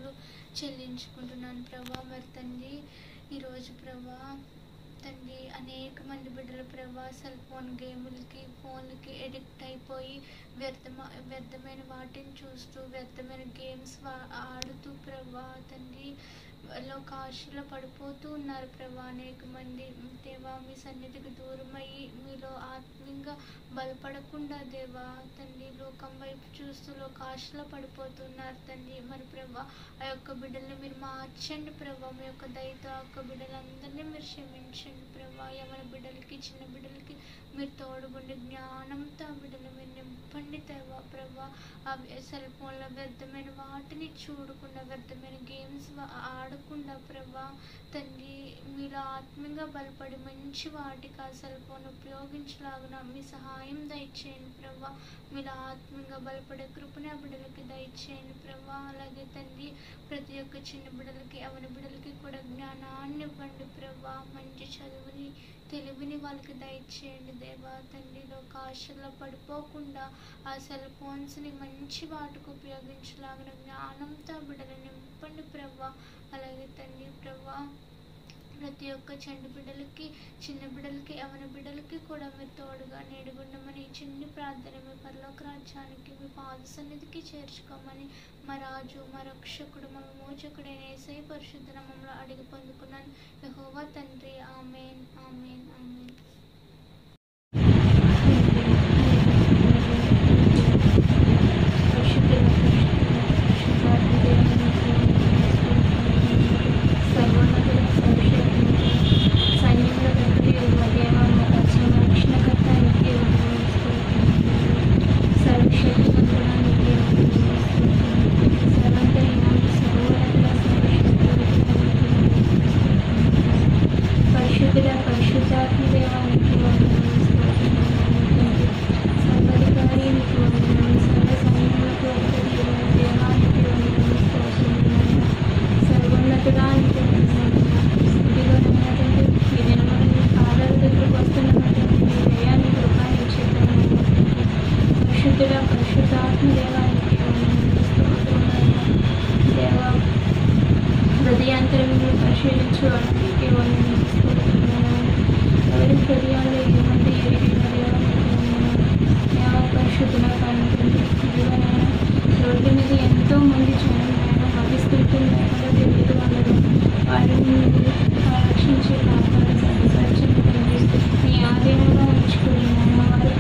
స్తోత్రములు చెల్లించుకుంటున్నాను ప్రభా మరి తండ్రి ఈరోజు ప్రభా తండ్రి అనేక మంది బిడ్డలు ప్రభా సెల్ ఫోన్ గేములకి ఫోన్లకి ఎడిక్ట్ అయిపోయి వ్యర్థమ వ్యర్థమైన వాటిని చూస్తూ వ్యర్థమైన గేమ్స్ ఆడుతూ ప్రభా తండ్రి లోక ఆశలో పడిపోతూ ఉన్నారు ప్రభా అనేక మంది దేవా మీ సన్నిధికి దూరమయ్యి మీలో ఆత్మీయంగా బలపడకుండా దేవా తండ్రి లోకం వైపు చూస్తూ లోక ఆశలో పడిపోతున్నారు తండ్రి మరి ప్రభా ఆ యొక్క బిడ్డల్ని మీరు మార్చండి ప్రభా మీ యొక్క దయతో ఆ యొక్క బిడ్డలందరినీ మీరు క్షమించండి ప్రభా ఎవరి బిడ్డలకి చిన్న బిడ్డలకి మీరు తోడుగుండి జ్ఞానంతో ఆ బిడ్డలు మీరు నింపండి దేవా ప్రభా ఆ సెల్ ఫోన్లో వ్యర్థమైన వాటిని చూడకుండా వ్యర్థమైన గేమ్స్ ఆడకుండా ప్రభా తండ్రి మీరు ఆత్మీయంగా బలపడి మంచి వాటికి ఆ సెల్ ఫోన్ ఉపయోగించలాగున మీ సహాయం దయచేయండి ప్రభా మీరు ఆత్మీయంగా బలపడే కృపని ఆ బిడ్డలకి దయచేయండి ప్రభా అలాగే తండ్రి ప్రతి ఒక్క చిన్న బిడ్డలకి ఎవరి బిడ్డలకి కూడా జ్ఞానాన్ని ఇవ్వండి ప్రభా మంచి చదువుని తెలివిని వాళ్ళకి దయచేయండి దేవా తండ్రిలో ఆశల్లో పడిపోకుండా ఆ సెల్ ఫోన్స్ని మంచి వాటికి ఉపయోగించలాగిన జ్ఞానంతో ఆ బిడ్డలు నింపండి ప్రభా అలాగే తండ్రి ప్రభా ప్రతి ఒక్క చండి బిడ్డలకి చిన్న బిడ్డలకి యవన బిడ్డలకి కూడా మీరు తోడుగా నేడుగుండమని ఈ చిన్ని ప్రార్థన మీ పరలోక రాజ్యానికి మీ పాద సన్నిధికి చేర్చుకోమని మా రాజు మా రక్షకుడు మా విమోచకుడైన ఏసై పరిశుద్ధ నామంలో అడిగి పొందుకున్నాను యెహోవా తండ్రి ఆమెన్ ఆమెన్ ఆమెన్ పరిశుద్ధుల పరిశుద్ధాత్మ దేవానికి సర్వధికారి సర్వ సమయంలో దేవానికి సర్వోన్నతుడానికి ఇదిగో నన్నటువంటి ఈ దినములను పాదాల దగ్గరకు వస్తున్నటువంటి మీ దయాన్ని కృపాయించేద్దాము పరిశుద్ధుల పరిశుద్ధాత్మ దేవానికి దేవా హృదయాంతరంలో పరిశీలించడానికి ఎవరి హృదయాల్లో ఏమంటే ఎరిగిన పరిశుద్ధుల రోడ్డు మీద ఎంతో మంది జనం భావిస్తుంటే లేకుండా తిరుగుతూ ఉన్నారు వారిని మీరు రక్షించి కాపాడి భద్రపరచండి తండ్రి. మీ ఆధీనంగా ఉంచుకుని వారి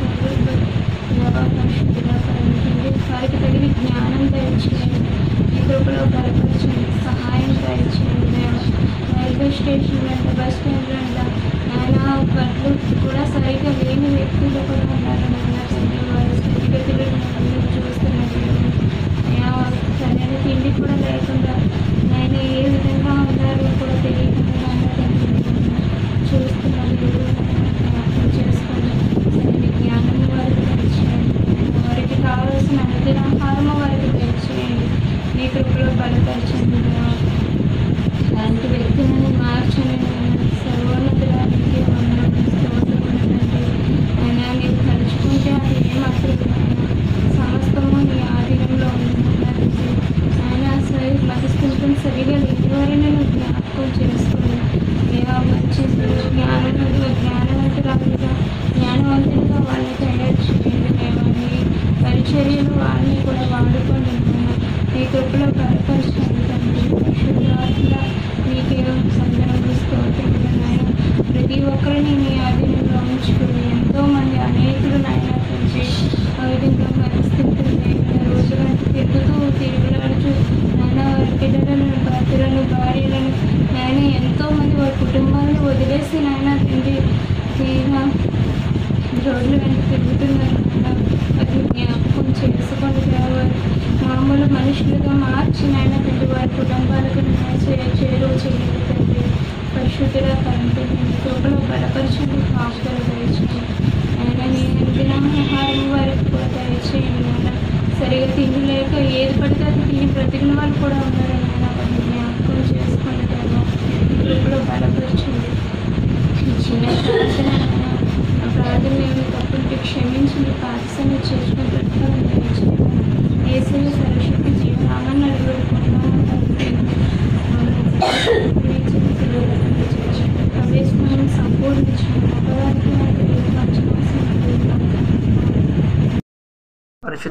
పరిశుద్ధుల వారికి తగిన జ్ఞానం దయచేయండి ఈ కృపలో బలపరచండి సహాయం దయచేయండి దేవా. రైల్వే స్టేషన్ వెంట బస్ స్టాండ్ వెంట నాయన బట్లు కూడా సరిగా లేని వ్యక్తులు కూడా ఉన్నారు నాయన తండ్రి వారి స్థితిగతులను అందరూ చూస్తున్నారు అయ్యా సరైన తిండి కూడా లేకుండా నాయన ఏ విధంగా ఉన్నారో కూడా తెలియకుండా నాయన తండ్రి చూస్తున్నారు జ్ఞాపకం చేసుకోండి సరైన జ్ఞానం వారికి దయచేయండి వారికి కావాల్సిన అనుదిన ఆహారము వారికి దయచేయండి మీ కృపలో బలపరచండి దేవా. అలాంటి వ్యక్తులను మార్చండి సర్వోన్నతుడానికి వందనాలు, స్తోత్రములు తండ్రి. అయినా మీరు తలుచుకుంటే అది ఏమాత్రం సమస్తము నీ ఆధీనంలో ఉంటున్నారు ఆయన సరి మతస్థితం సరిగా లేని వారిని నువ్వు జ్ఞాపకం చేసుకోండి దేవా మంచి జ్ఞానవంతులు జ్ఞానవంతురాలుగా జ్ఞానవంతులుగా వాళ్ళని తయారు చేయండి దేవా మీ పరిచర్యలు వాళ్ళని కూడా వాడుకోండి నాయన. మీ కృపలో బలపరచండి తండ్రి పరిశుద్ధాత్మ నీకే సందనము స్తోత్రములు నాయన ప్రతి ఒక్కరిని మీ ఆధీనంలో ఉంచుకుని ఎంతో మంది అనేకులు నాయన తండ్రి ఆ విధంగా పరిస్థితులు లేకుండా రోజులను తిరుగుతూ తిరుగులాడుతూ నాయన వారి పిల్లలను భర్తలను భార్యలను నాయన ఎంతో మంది వారి కుటుంబాలను వదిలేసి నాయన తండ్రి తీరా రోడ్ల వెంట తిరుగుతున్నారు నాయన వారిని జ్ఞాపకం చేసుకొని వారు మామూలు మనుషులుగా మార్చి నాయన తండ్రి వారి కుటుంబాలకు నాయన చే- చేరువ చేయండి తండ్రి పరిశుద్ధిగా కంటే కృపలో బలపరచండి కాపుదలు దయచేయండి ఆయన నీ దినాహారం వారికి కూడా దయచేయండి నాయన సరిగా తిండి లేక ఏది పడితే అది తిని బ్రతికిన వాళ్ళు కూడా ఉన్నారు నాయన వారిని జ్ఞాపకం చేసుకోండి దేవా కృపలో బలపరచండి ఈ చిన్న ప్రార్థన నాయన ఆ ప్రార్థన మేము తప్పుంటే క్షమించి మీ పాదశాన్ని చేసుకుని ప్రతిఫలం దయచేయండి ఏసీ సరస్వతి జీవనామాన్ని అడుగుతున్నాము తండ్రి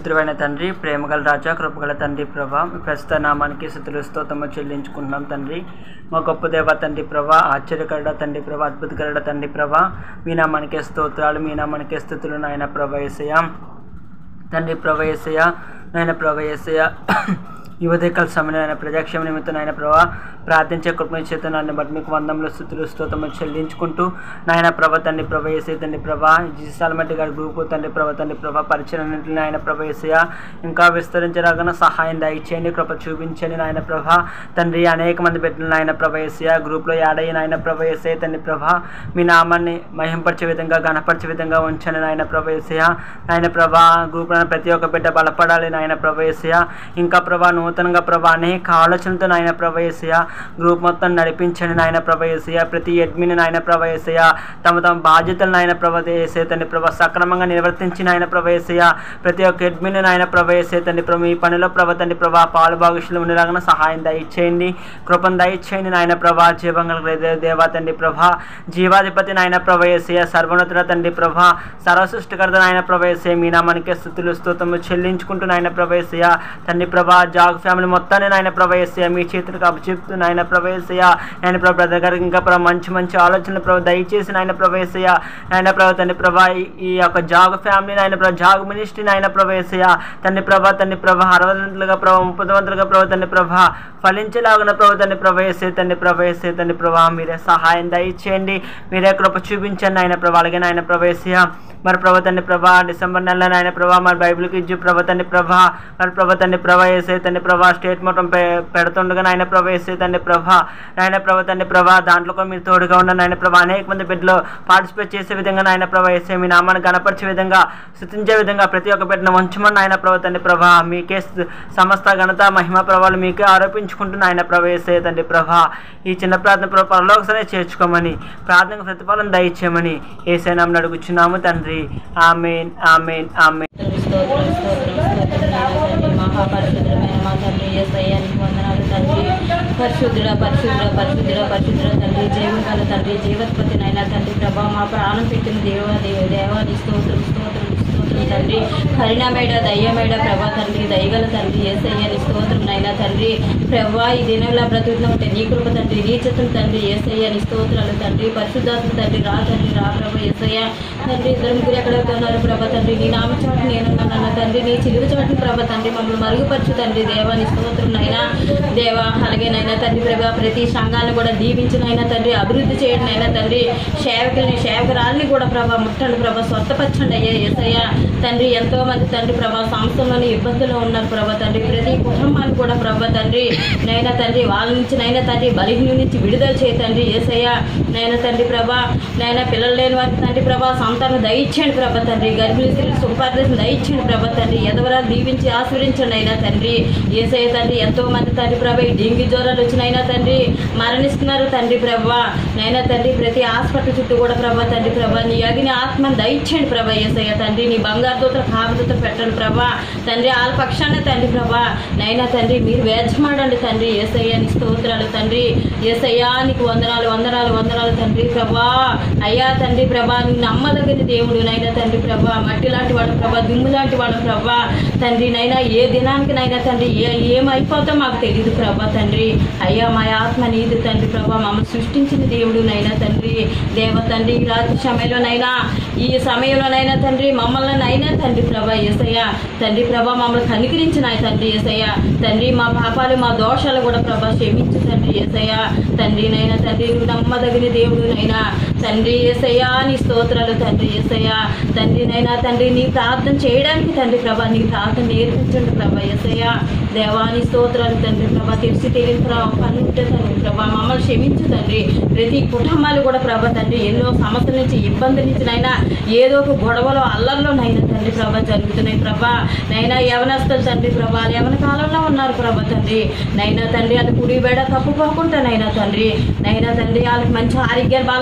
పరిశుద్ధమైన తండ్రి ప్రేమగల రాజా కృపగల తండ్రి ప్రభా మీ ప్రస్తుత నామానికి స్థుతులు స్తోత్రము చెల్లించుకుంటున్నాం తండ్రి మా గొప్ప దేవ తండ్రి ప్రభా ఆశ్చర్యకరడ తండ్రి ప్రభా అద్భుతకరడ తండ్రి ప్రభా మీ నామానికే స్తోత్రాలు మీ నామానికే స్థుతులు నాయన ప్రభా యేసయ్య తండ్రి ప్రభా యేసయ్య నాయన ప్రభా యేసయ్య ఈ ఉదయకాల సమయంలో ఆయన ప్రజాక్షేమ నిమిత్తం నాయన ప్రభా ప్రార్థించే కృపణ చేత నన్ను బట్టి మీకు వందంలో స్థుతులు స్తోత్రము చెల్లించుకుంటూ నాయన ప్రభ తండ్రి ప్రభ వేసే తండ్రి ప్రభా జీసాలమట్టి గారి గ్రూపు తండ్రి ప్రభ తండ్రి ప్రభ పరిచయం ఆయన ప్రభ వేసయ ఇంకా విస్తరించరాగన సహాయం దయచేయండి కృప చూపించండి నాయన ప్రభ తండ్రి అనేక మంది పెట్టిన నాయన ప్రభ వేసయ గ్రూప్లో యాడ్ అయిన నాయన ప్రభ వేసే తండ్రి ప్రభ మీ నామాన్ని మహింపరిచే విధంగా గణపరిచే విధంగా ఉంచండి నాయన ప్రభ వేసయ నాయన ప్రభ గ్రూప్లో ప్రతి ఒక్క బిడ్డ బలపడాలి నాయన ప్రభ వేసయ ఇంకా ప్రభా నూతనంగా ప్రభా అనేక ఆలోచనలతో నాయన ప్రభ వేసయ గ్రూప్ మొత్తం నడిపించండి నాయన ప్రభ వేసయ ప్రతి అడ్మిన్ నాయన ప్రభ వేసయ తమ తమ బాధ్యతలు నాయన ప్రభ వేసే తండ్రి ప్రభ సక్రమంగా నిర్వర్తించి నాయన ప్రభ వేసయ ప్రతి ఒక్క అడ్మిన్ నాయన ప్రభ వేసే తండ్రి ప్రభ ఈ పనిలో ప్రభ తండ్రి ప్రభా పాలు భాగస్యులు ఉండేలాగా సహాయం దయచేయండి కృపను దయచేయండి నాయన ప్రభా జీవంగల దేవా తండ్రి ప్రభ జీవాధిపతి నాయన ప్రభ వేసయ సర్వోన్నతుల తండ్రి ప్రభ సర్వసృష్టికర్త నాయన ప్రభ వేసే మీ నామానికి స్థుతులు స్తోత్రము చెల్లించుకుంటూ నాయన ప్రభ వేసయ తండ్రి ప్రభా జాగ్ ఫ్యామిలీ మొత్తాన్ని నాయన ప్రభ వేసయ మీ చేతులకు అప్పచెప్తూ నాయన ప్రవేశయ నాయన ప్రభు బ్రదర్ గారికి ఇంకా ప్రభు మంచి మంచి ఆలోచనలు ప్రభు దయచేసి నాయన ప్రవేశయ నాయన ప్రభు తండ్రి ప్రభా ఈ- ఈ యొక్క జాగ్ ఫ్యామిలీ నాయన ప్రభు జాగ్ మినిస్ట్రీ నాయన ప్రవేశయ తండ్రి ప్రభా తండ్రి ప్రభ అరవదంతులుగా ప్రభు ముప్పదంతులుగా ప్రభు తండ్రి ప్రభ ఫలించేలాగున ప్రభు తండ్రి ప్రవేశే తండ్రి ప్రవేశే తండ్రి ప్రభా మీరే సహాయం దయచేయండి మీరే కృప చూపించండి ఆయన ప్రభా అలాగే నాయన ప్రవేశయ మరి ప్రభు తండ్రి ప్రభా డిసెంబర్ నెలలో నాయన ప్రభా మరి బైబిల్కి ఇచ్చి ప్రభు తండ్రి ప్రభా మరి ప్రభు తండ్రి ప్రభా వేసే తండ్రి ప్రభా స్టేట్ మొత్తం పె పెడుతుండగా నాయన ప్రభా వేసే తండ్రి ప్రభా నాయన ప్రభు తండ్రి ప్రభా దాంట్లో కూడా మీరు తోడుగా ఉన్న నాయన ప్రభా అనేక మంది బిడ్డలు పార్టిసిపేట్ చేసే విధంగా నాయన ప్రభా వేసే మీ నామాన్ని గణపరిచే విధంగా స్థుతించే విధంగా ప్రతి ఒక్క బిడ్డను ఉంచమని నాయన ప్రభు తండ్రి ప్రభా మీకే స్థు- సమస్త ఘనత మహిమ ప్రభావాలు మీకే ఆరోపించుకుంటున్న ఆయన ప్రవేశే తండ్రి ప్రభా ఈ చిన్న ప్రార్థన ప్రభా పరలోకసనే చేర్చుకోమని ప్రార్థనకు ప్రతిఫలం దయచేయమని ఏసైనామని అడుగుచున్నాము తండ్రి ఆమెన్ ఆమెన్ ఆమెన్ తండ్రి స్తోత్రం స్తోత్రం స్తోత్రం నాయనా తండ్రి మహాపరిశుద్ధమైన మా తండ్రి యేసయ్య నీకు వందనాలు తండ్రి పరిశుద్ధుడ పరిశుద్ధుడ పరిశుద్ధుడ పరిశుద్ధుడ తండ్రి జీవగల తండ్రి జీవత్పతి నైనా తండ్రి ప్రభా మా ప్రాణం పెట్టిన దేవ దేవ దేవాని స్తోత్రం స్తోత్రం స్తోత్రం తండ్రి కరుణమేడ దయ్యమేడ ప్రభా తండ్రి దయగల తండ్రి ఏసయ్య నీ స్తోత్రం నైనా తండ్రి ప్రభా ఈ దినంలో బ్రతుకుతున్న ఉంటే నీ కృప తండ్రి నీ చిత్తం తండ్రి ఏసయ్య నీ స్తోత్రాలు తండ్రి పరిశుద్ధాత్మ తండ్రి రా తండ్రి రా ప్రభా ఏసయ్య తండ్రి ఇద్దరు ముగ్గురు ఎక్కడ ఉన్నారు ప్రభా తండ్రి నీ నామ చాటు నేనున్నాను తండ్రి నీ చిలువ చాటు ప్రభా తండ్రి మమ్మల్ని మరుగుపరచు తండ్రి దేవా నీ స్తోత్రం నైనా దేవా అలాగే నైనా తండ్రి ప్రభా ప్రతి సంఘాలను కూడా దీవించినైనా తండ్రి అభివృద్ధి చేయడం అయినా తండ్రి సేవకుల్ని సేవకురాలని కూడా ప్రభా ముట్టండి ప్రభా స్వస్థపరచండి అయ్యా ఏసయ్య తండ్రి ఎంతో మంది తండ్రి ప్రభా సంస్థలోని ఇబ్బందుల్లో ఉన్నారు ప్రభా తండ్రి ప్రతి కుటుంబాన్ని కూడా ప్రభా తండ్రి నైనా తండ్రి వాళ్ళ నుంచి నైనా తండ్రి బలిహీన నుంచి విడుదల చేయ తండ్రి ఏసయ్య నైనా తండ్రి ప్రభా నైనా పిల్లలు లేని వారికి తండ్రి ప్రభా సంతానం దయచేయండి ప్రభా తండ్రి గర్భిణీ స్త్రీలు సుఖపార్దశం దయచేయండి ప్రభా తండ్రి ఎదవరాలు దీవించి ఆశీర్వించండి అయినా తండ్రి ఏసయ్య తండ్రి ఎంతో మంది తండ్రి ప్రభా ఈ డెంగ్యూ జ్వరాలు వచ్చినైనా తండ్రి మరణిస్తున్నారు తండ్రి ప్రభా నైనా తండ్రి ప్రతి హాస్పిటల్ చుట్టూ కూడా ప్రభా తండ్రి ప్రభా నీ అగ్ని ఆత్మను దయచేయండి ప్రభా ఏసయ్య తండ్రి నీ బంగారు దూతలు కాపుదూతలు పెట్టండి ప్రభా తండ్రి ఆల పక్షాన తండ్రి ప్రభా నైనా తండ్రి మీరు వేచమాడండి తండ్రి ఏసయ్య నీ స్తోత్రాలు తండ్రి ఏసయ్యా నీకు వందనాలు వందనాలు వందనాలు తండ్రి ప్రభా అయ్యా తండ్రి ప్రభా నీ నమ్మదగిన దేవుడు నైనా తండ్రి ప్రభా మట్టి లాంటి వాడు ప్రభా దుమ్ము లాంటి వాడు ప్రభా తండ్రి నైనా ఏ దినానికి నైనా తండ్రి ఏ ఏమైపోతా మాకు తెలియదు ప్రభా తండ్రి అయ్యా మా ఆత్మ నీది తండ్రి ప్రభా మమ్మల్ని సృష్టించిన దేవుడు నైనా తండ్రి దేవ తండ్రి ఈ రాత్రి సమయంలోనైనా ఈ సమయంలోనైనా తండ్రి మమ్మల్ని నైనా తండ్రి ప్రభా ఏసయ్య తండ్రి ప్రభా మమ్మల్ని కనికరించిన ఆయన తండ్రి ఏసయ్య తండ్రి మా పాపాలు మా దోషాలు కూడా ప్రభా క్షమించు తండ్రి ఏసయ్య తండ్రి నైనా తండ్రి నువ్వు నమ్మదగిన దేవుడు నైనా తండ్రి ఏసయ్యా నీ స్తోత్రాలు తండ్రి ఏసయ్యా తండ్రి నైనా తండ్రి నీ ప్రార్థన చేయడానికి తండ్రి ప్రభా నీ ప్రార్థన నేర్పించండి ప్రభా ఏసయ్యా దేవాని స్తోత్రాలు తండ్రి ప్రభా తెలిసి తెలియని ప్రభా పని ఉంటే తండ్రి ప్రభా మమ్మల్ని క్షమించు తండ్రి ప్రతి కుటుంబాలు కూడా ప్రభా తండ్రి ఎన్నో సమస్యల నుంచి ఇబ్బంది నుంచి నైనా ఏదో ఒక గొడవలో అల్లల్లో నైనా తండ్రి ప్రభా జరుగుతున్నాయి ప్రభా నైనా యవనస్తులు తండ్రి ప్రభా యవన కాలంలో ఉన్నారు ప్రభా తండ్రి నైనా తండ్రి అది కుడి బేడ తప్పుకోకుండా నైనా తండ్రి నైనా తండ్రి వాళ్ళకి మంచి ఆరోగ్య బలాన్ని శక్తి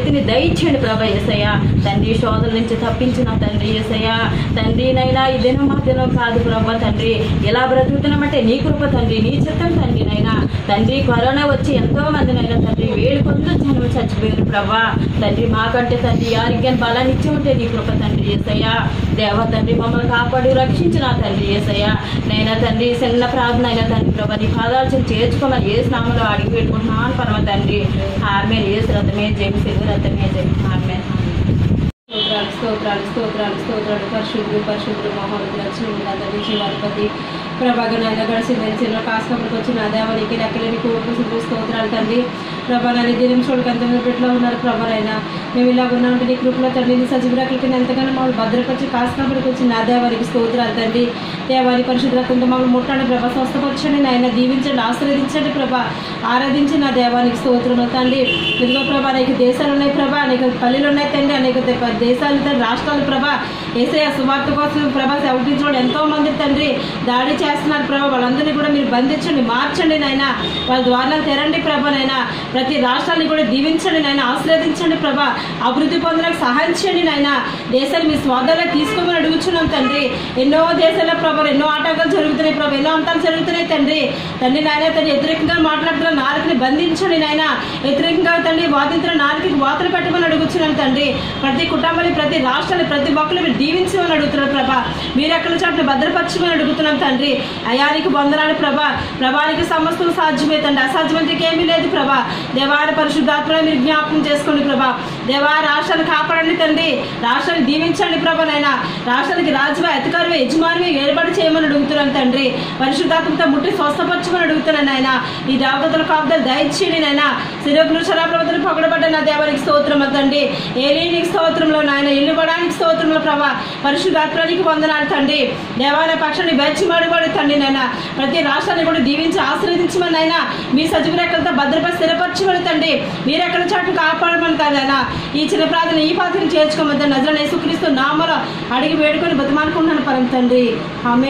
చేతిని దయచేయండి ప్రభా ఏసయ్య తండ్రి శోధల నుంచి తప్పించిన తండ్రి ఏసయ్య తండ్రి నైనా ఈ దినం మా దినం కాదు ప్రభా తండ్రి ఎలా బ్రతుకుతున్నామంటే నీ కృప తండ్రి నీ చిత్తం తండ్రి నైనా తండ్రి కరోనా వచ్చి ఎంతో మంది నైనా తండ్రి వేలు కొంత జనం చచ్చిపోయారు ప్రభా తండ్రి మాకంటే తండ్రి ఆరోగ్యాన్ని బలాన్ని ఇచ్చి ఉంటే నీ కృప తండ్రి ఏసయ్య దేవ తండ్రి మమ్మల్ని కాపాడి రక్షించిన తండ్రి ఏసయ్య నైనా తండ్రి చిన్న ప్రార్థన అయినా తండ్రి ప్రభా నీ పాదాలు చెంది చేర్చుకోమని ఏ స్నామంలో అడిగి పెట్టుకుంటున్నాను పరమ తండ్రి ఆమె ఏ రథమే జయం సిల్వ రథమే జయం ఆమె స్తోత్రాలు స్తోత్రాలు స్తోత్రాలు స్తోత్రాలు పరిశుద్ధులు పరిశుద్ధులు మహోన్నతులు లక్ష్మీ తండ్రి శివాధిపతి ప్రభాగా నాయన గడిచి మెలిసిన కాస్కపడికి వచ్చిన దేవానికి నక్కలేని కోపసులు స్తోత్రాలు తండ్రి ప్రభా నన్ను దినం చూడక ఎంత పెట్లో ఉన్నారు ప్రభానైనా మేము ఇలా ఉన్నామంటే నీ కృపలో తండ్రి నీ సజీవురాకులకి ఎంతగానో మమ్మల్ని భద్రపరిచి కాస్కపడికి వచ్చిన నా దేవానికి స్తోత్రాలు తండ్రి దేవాని పరిశుద్ధంతో మమ్మల్ని ముట్టండి ప్రభా స్వస్థపరచండి నాయన దీవించండి ఆశీర్వదించండి ప్రభా ఆరాధించి నా దేవానికి స్తోత్రం తండ్రి ఇదిగో ప్రభా అనేక దేశాలు ఉన్నాయి ప్రభా అనేక పల్లెలు ఉన్నాయి తండ్రి అనేక దే- దేశాలు తండ్రి రాష్ట్రాలు ప్రభా ఏసఐ సువార్త కోసం ప్రభా సెవటించడం ఎంతో మంది తండ్రి దాడి చేస్తున్నారు ప్రభా వాళ్ళందరినీ కూడా మీరు బంధించండి మార్చండి నాయన వాళ్ళ ద్వారా తెరండి ప్రభా నాయన ప్రతి రాష్ట్రాన్ని కూడా దీవించండి నాయన ఆశీర్వదించండి ప్రభా అభివృద్ధి పొందడానికి సహాయం చేయండి నాయన దేశాన్ని మీ స్వార్థంలో తీసుకోమని అడుగుచున్నాం తండ్రి ఎన్నో దేశాల్లో ప్రభా ఎన్నో ఆటంకాలు జరుగుతున్నాయి ప్రభా ఎన్నో అంతాలు జరుగుతున్నాయి తండ్రి తండ్రి నాయన తండ్రి వ్యతిరేకంగా మాట్లాడుతున్న నాలుగుని బంధించండి నాయన వ్యతిరేకంగా తండ్రి వాదించిన నాలుగుకి వాతలు పెట్టమని అడుగుతున్నాను తండ్రి ప్రతి కుటుంబాన్ని ప్రతి రాష్ట్రాన్ని ప్రతి ఒక్కరు మీరు దీవించమని అడుగుతున్నారు ప్రభా మీరు ఎక్కడ చాటును భద్రపరచమని అడుగుతున్నాం తండ్రి అయానికి వందనాలు ప్రభా ప్రభానికి సమస్తం సాధ్యమే తండ్రి అసాధ్యమంతకి ఏమీ లేదు ప్రభా దేవాడ పరిశుద్ధాత్మ మీరు జ్ఞాపకం చేసుకోండి ప్రభా దేవా రాష్ట్రాన్ని కాపాడండి తండ్రి రాష్ట్రాన్ని దీవించండి ప్రభా నాయన రాష్ట్రానికి రాజువే అధికారమే యజమానివే ఏర్పాటు చేయమని అడుగుతున్నాను తండ్రి పరిశుద్ధాత్మతో ముట్టి స్వస్థపరచమని అడుగుతున్నాను నాయన ఈ జాగ్రత్తల కాపుదలు దయచేయండి నాయన శిరోగులు శరాప్రవతలు పగడబడ్డ నా దేవానికి స్తోత్రం తండ్రి ఏలీనికి స్తోత్రంలో నాయన ఇల్లుబడానికి స్తోత్రంలో ప్రభా పరిశుద్ధాత్మానికి వందనాలు తండ్రి దేవాలయ పక్షాన్ని బెచ్చిమాడివాడు తండ్రి నాయన ప్రతి రాష్ట్రాన్ని కూడా దీవించి ఆశీర్వదించమని నాయన మీ సజీవ రెక్కలతో భద్రపరిచి స్థిరపరచమని తండ్రి మీరు ఎక్కడ చాటు కాపాడమని తండ్రి నాయన ఈ చిన్న ప్రార్థన ఈ పాత్రను చేర్చుకోమని తండ్రి నజరని యేసుక్రీస్తు నామలో అడిగి వేడుకొని బతిమానుకుంటున్నాను పరం తండ్రి ఆమె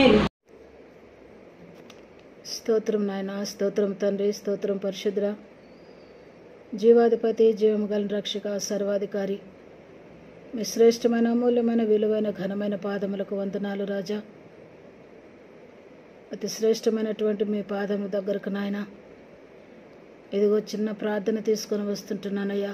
స్తోత్రం నాయన స్తోత్రం తండ్రి స్తోత్రం పరిశుద్ర జీవాధిపతి జీవము గల రక్షక సర్వాధికారి మీ శ్రేష్టమైన అమూల్యమైన విలువైన ఘనమైన పాదములకు వందనాలు రాజా అతి శ్రేష్టమైనటువంటి మీ పాదము దగ్గరకు నాయన ఇదిగో చిన్న ప్రార్థన తీసుకొని వస్తుంటున్నానయ్యా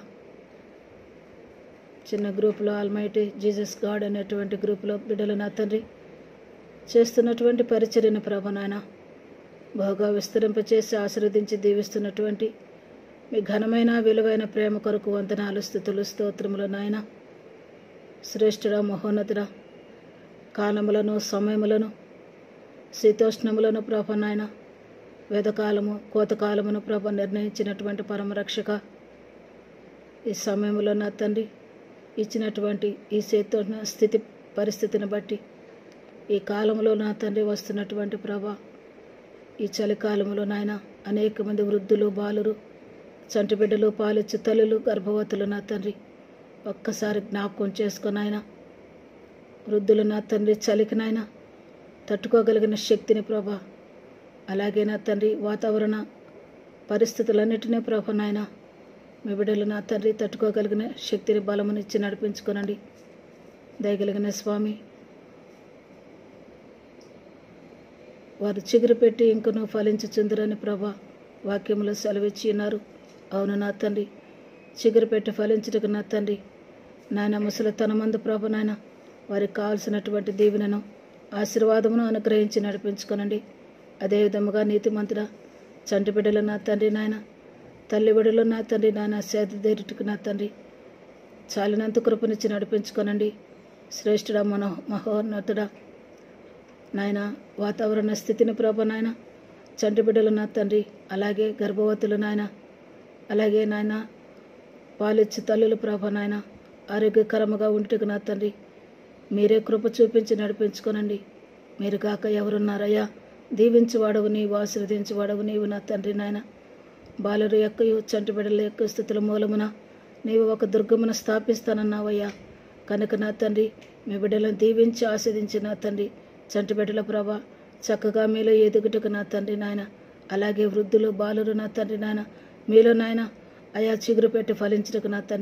చిన్న గ్రూప్లో ఆల్మైటీ జీసస్ గాడ్ అనేటువంటి గ్రూప్లో బిడ్డలు నా తండ్రి చేస్తున్నటువంటి పరిచర్యను ప్రభ నాయన బహుగా విస్తరింపచేసి ఆశీర్వదించి దీవిస్తున్నటువంటి మీ ఘనమైన విలువైన ప్రేమ కొరకు వందనాలు స్థుతులు స్తోత్రములు నాయన శ్రేష్ఠుడ మహోన్నతుడ కాలములను సమయములను శీతోష్ణములను ప్రభ నాయన వేదకాలము కోతకాలమును ప్రభ నిర్ణయించినటువంటి పరమరక్షక ఈ సమయంలో నా తండ్రి ఇచ్చినటువంటి ఈ శీతోష్ణ స్థితి పరిస్థితిని బట్టి ఈ కాలంలో నా తండ్రి వస్తున్నటువంటి ప్రభా ఈ చలికాలంలో నాయన అనేక మంది వృద్ధులు బాలురు చంటి బిడ్డలు పాలిచ్చు తల్లులు గర్భవతులు నా తండ్రి ఒక్కసారి జ్ఞాపకం చేసుకొని ఆయన వృద్ధులు నా తండ్రి చలికి నాయన తట్టుకోగలిగిన శక్తిని ప్రభా అలాగే నా తండ్రి వాతావరణ పరిస్థితులన్నిటినీ ప్రభ నాయన మీ బిడ్డలు నా తండ్రి తట్టుకోగలిగిన శక్తిని బలమునిచ్చి నడిపించుకోనండి దయగలిగిన స్వామి వారు చిగురు పెట్టి ఇంకను ఫలించుచుందరని ప్రభా వాక్యములో సెలవిచ్చి ఉన్నారు అవును నా తండ్రి చిగురు పెట్టి ఫలించుటకు నా తండ్రి నాయన ముసలి తన మందు ప్రభ నాయన వారికి కావలసినటువంటి దీవెనను ఆశీర్వాదమును అనుగ్రహించి నడిపించుకొనండి అదేవిధముగా నీతిమంతుడ చంటి బిడ్డలు నా తండ్రి నాయన తల్లి బిడ్డలు నా తండ్రి నాయన సేద దేరుటకు నా తండ్రి చాలినంత కృపనిచ్చి నడిపించుకొనండి శ్రేష్ఠుడ మనో మహోన్నతుడా నాయన వాతావరణ స్థితిని ప్రభ నాయన చంటి బిడ్డలు నా తండ్రి అలాగే గర్భవతులు నాయన అలాగే నాయన పాలిచ్చు తల్లులు ప్రభ నాయన ఆరోగ్యకరముగా ఉంటుకు నా తండ్రి మీరే కృప చూపించి నడిపించుకోనండి మీరు కాక ఎవరున్నారయ్యా దీవించువాడవు నీవు ఆశీర్వదించువాడవు నీవు నా తండ్రి నాయన బాలురు యొక్కయు చంటి బిడ్డల యొక్క స్థితుల మూలమున నీవు ఒక దుర్గమును స్థాపిస్తానన్నావయ్యా కనుక నా తండ్రి మీ బిడ్డలను దీవించి ఆస్వాదించి నా తండ్రి చంటి బిడ్డల ప్రభా చక్కగా మీలో ఎదుగుటకు నా తండ్రి నాయన అలాగే వృద్ధులు బాలురు నా తండ్రి నాయన మీలో నాయన అయా చిగురు పెట్టి ఫలించుటకు నా తండ్రి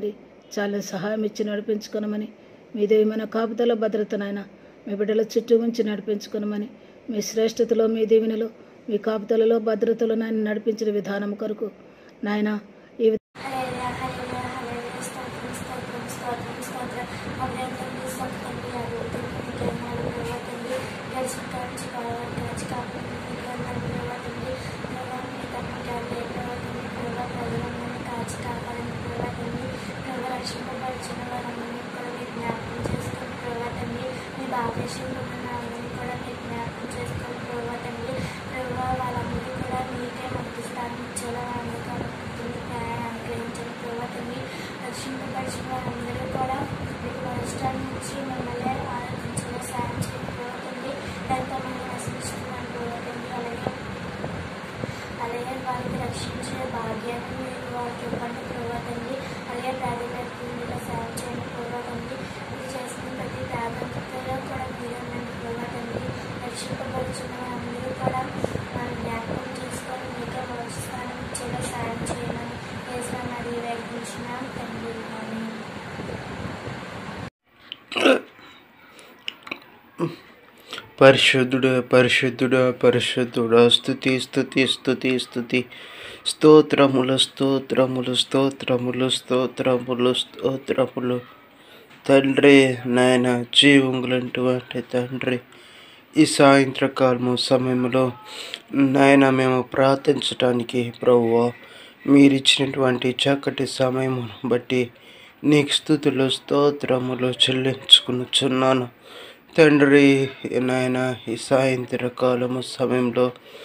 చాలా సహాయం ఇచ్చి నడిపించుకునమని మీ దేవమైన కాపుదల భద్రత నాయన మీ బిడ్డల చుట్టూ ఉంచి నడిపించుకునమని మీ శ్రేష్టతలో మీ దీవెనలో మీ కాపుదలలో భద్రతలో నాయన నడిపించిన విధానం కొరకు నాయన ఈ వి- హల్లెలూయా హల్లెలూయా హల్లెలూయా స్తోత్రం స్తోత్రం స్తోత్రం స్తోత్రం అవ్యంతండి సత్తండి అడుగుతుంది కేనాలు ప్రవర్తండి గడిచి కాచి కావాలి కాచి కాపాడి కేనాలు ప్రవర్తండి ప్రభావం మీ తప్పకాలే ప్రవర్తండి ప్రభావ ప్రజలందరినీ కాచి కాపాడని ప్రవర్తండి ప్రభావ రక్షింపబడిచిన వారందరినీ కూడా మీరు జ్ఞాపకం చేసుకొని ప్రవర్తండి మీ భాగేశ్వరులు ఉన్న అందరినీ కూడా మీరు జ్ఞాపకం చేసుకొని ప్రవర్తండి ప్రభావ వాళ్ళందరూ కూడా మీకే మంచి స్థానం ఇచ్చేలా అందుకని న్యాయాన్ని అనుగ్రహించండి ప్రవర్తని రక్షింపబడిచిన వారందరూ కూడా మీకు నష్టాల నుంచి మిమ్మల్ని ఆరాధించేలా సాయం చేయండి ప్రవర్తండి ఎంతమంది నశించుతున్నాను ప్రవర్తండి అలాగే అలాగే వారికి రక్షించే భాగ్యాన్ని మీరు వారికి ఇవ్వండి ప్రవర్తండి అలాగే పేదలకు మీరు సాయం చేయండి ప్రవర్తండి మీరు చేసిన ప్రతి పేదలో కూడా మీరు నన్ను ప్రవర్తండి రక్షింపబడుచున్న అందరూ కూడా నన్ను జ్ఞాపకం చేసుకొని మీకే మొదటి స్థానం ఇచ్చేలా సాయం చేయమని వేసిన అది వేగించిన తండ్రి ఆమేన్. పరిశుద్ధుడా పరిశుద్ధుడా పరిశుద్ధుడా స్థుతి స్థుతి స్థుతి స్థుతి స్తోత్రములు స్తోత్రములు స్తోత్రములు స్తోత్రములు స్తోత్రములు తండ్రి నాయన జీవంగులంటువంటి తండ్రి ఈ సాయంత్రకాలము సమయంలో నాయన మేము ప్రార్థించటానికి ప్రభువా మీరిచ్చినటువంటి చక్కటి సమయమును బట్టి నీకు స్థుతులు స్తోత్రములు చెల్లించుకునుచున్నాను తండ్రి నాయన ఈ సాయంత్రకాలము సమయంలో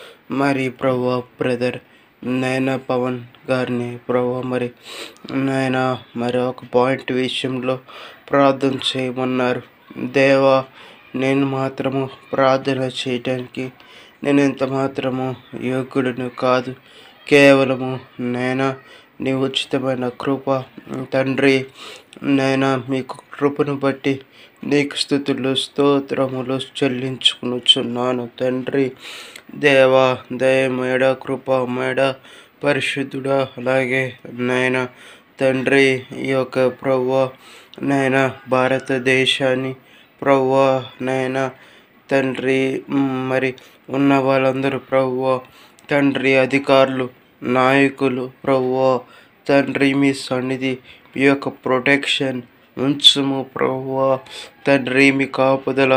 మరి ప్రభా బ్రదర్ నాయన పవన్ గారిని ప్రభా మరి నాయన మరి ఒక పాయింట్ విషయంలో ప్రార్థన చేయమన్నారు దేవా నేను మాత్రము ప్రార్థన చేయటానికి నేను ఎంత మాత్రము యోగ్యుడును కాదు కేవలము నేను నీ ఉచితమైన కృప తండ్రి నేను మీకు కృపను బట్టి నీకు స్థుతులు స్తోత్రములు చెల్లించుకునుచున్నాను తండ్రి దేవా దయమేడ కృపమేడ పరిశుద్ధుడా అలాగే నాయన తండ్రి ఈ యొక్క ప్రవ్వ నాయన భారతదేశాన్ని ప్రవ్వ నాయన తండ్రి మ్, మరి ఉన్న వాళ్ళందరూ ప్రవ్వ తండ్రి అధికారులు నాయకులు ప్రవ్వ తండ్రి మీ సన్నిధి మీ యొక్క ప్రొటెక్షన్ ఉంచుము ప్రవ్వ తండ్రి మీ కాపుదల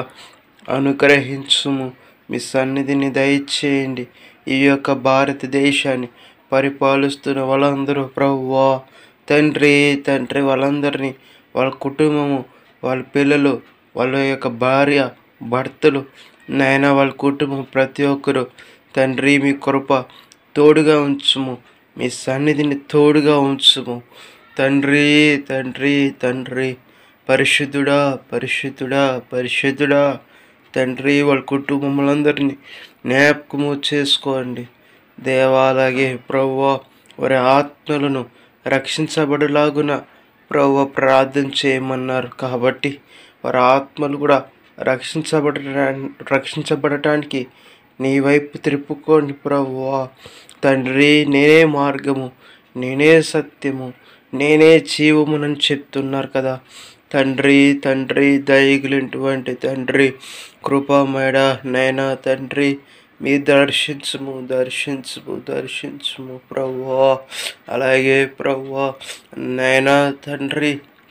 అనుగ్రహించుము మీ సన్నిధిని దయచేయండి ఈ యొక్క భారతదేశాన్ని పరిపాలిస్తున్న వాళ్ళందరూ ప్రవ్వా తండ్రి తండ్రి వాళ్ళందరినీ వాళ్ళ కుటుంబము వాళ్ళ పిల్లలు వాళ్ళ యొక్క భార్య భర్తలు నాయన వాళ్ళ కుటుంబం ప్రతి ఒక్కరు తండ్రి మీ కృప తోడుగా ఉంచుము మీ సన్నిధిని తోడుగా ఉంచుము తండ్రి తండ్రి తండ్రి పరిశుద్ధుడా పరిశుద్ధుడా పరిశుద్ధుడా తండ్రి వాళ్ళ కుటుంబములందరినీ జ్ఞాపకము చేసుకోండి దేవాలగే ప్రవ్వ వారి ఆత్మలను రక్షించబడులాగున ప్రవ్వ ప్రార్థన చేయమన్నారు కాబట్టి వారి ఆత్మలు కూడా రక్షించబడ రక్షించబడటానికి నీ వైపు తిరుపుకోండి ప్రభువా తండ్రి నేనే మార్గము నేనే సత్యము నేనే జీవమునని చెప్తున్నారు కదా తండ్రి తండ్రి దయగిలినటువంటి తండ్రి కృపామేడ నైనా తండ్రి మీ దర్శించుము దర్శించుము దర్శించుము ప్రవ్వా అలాగే ప్రవ్వా నైనా తండ్రి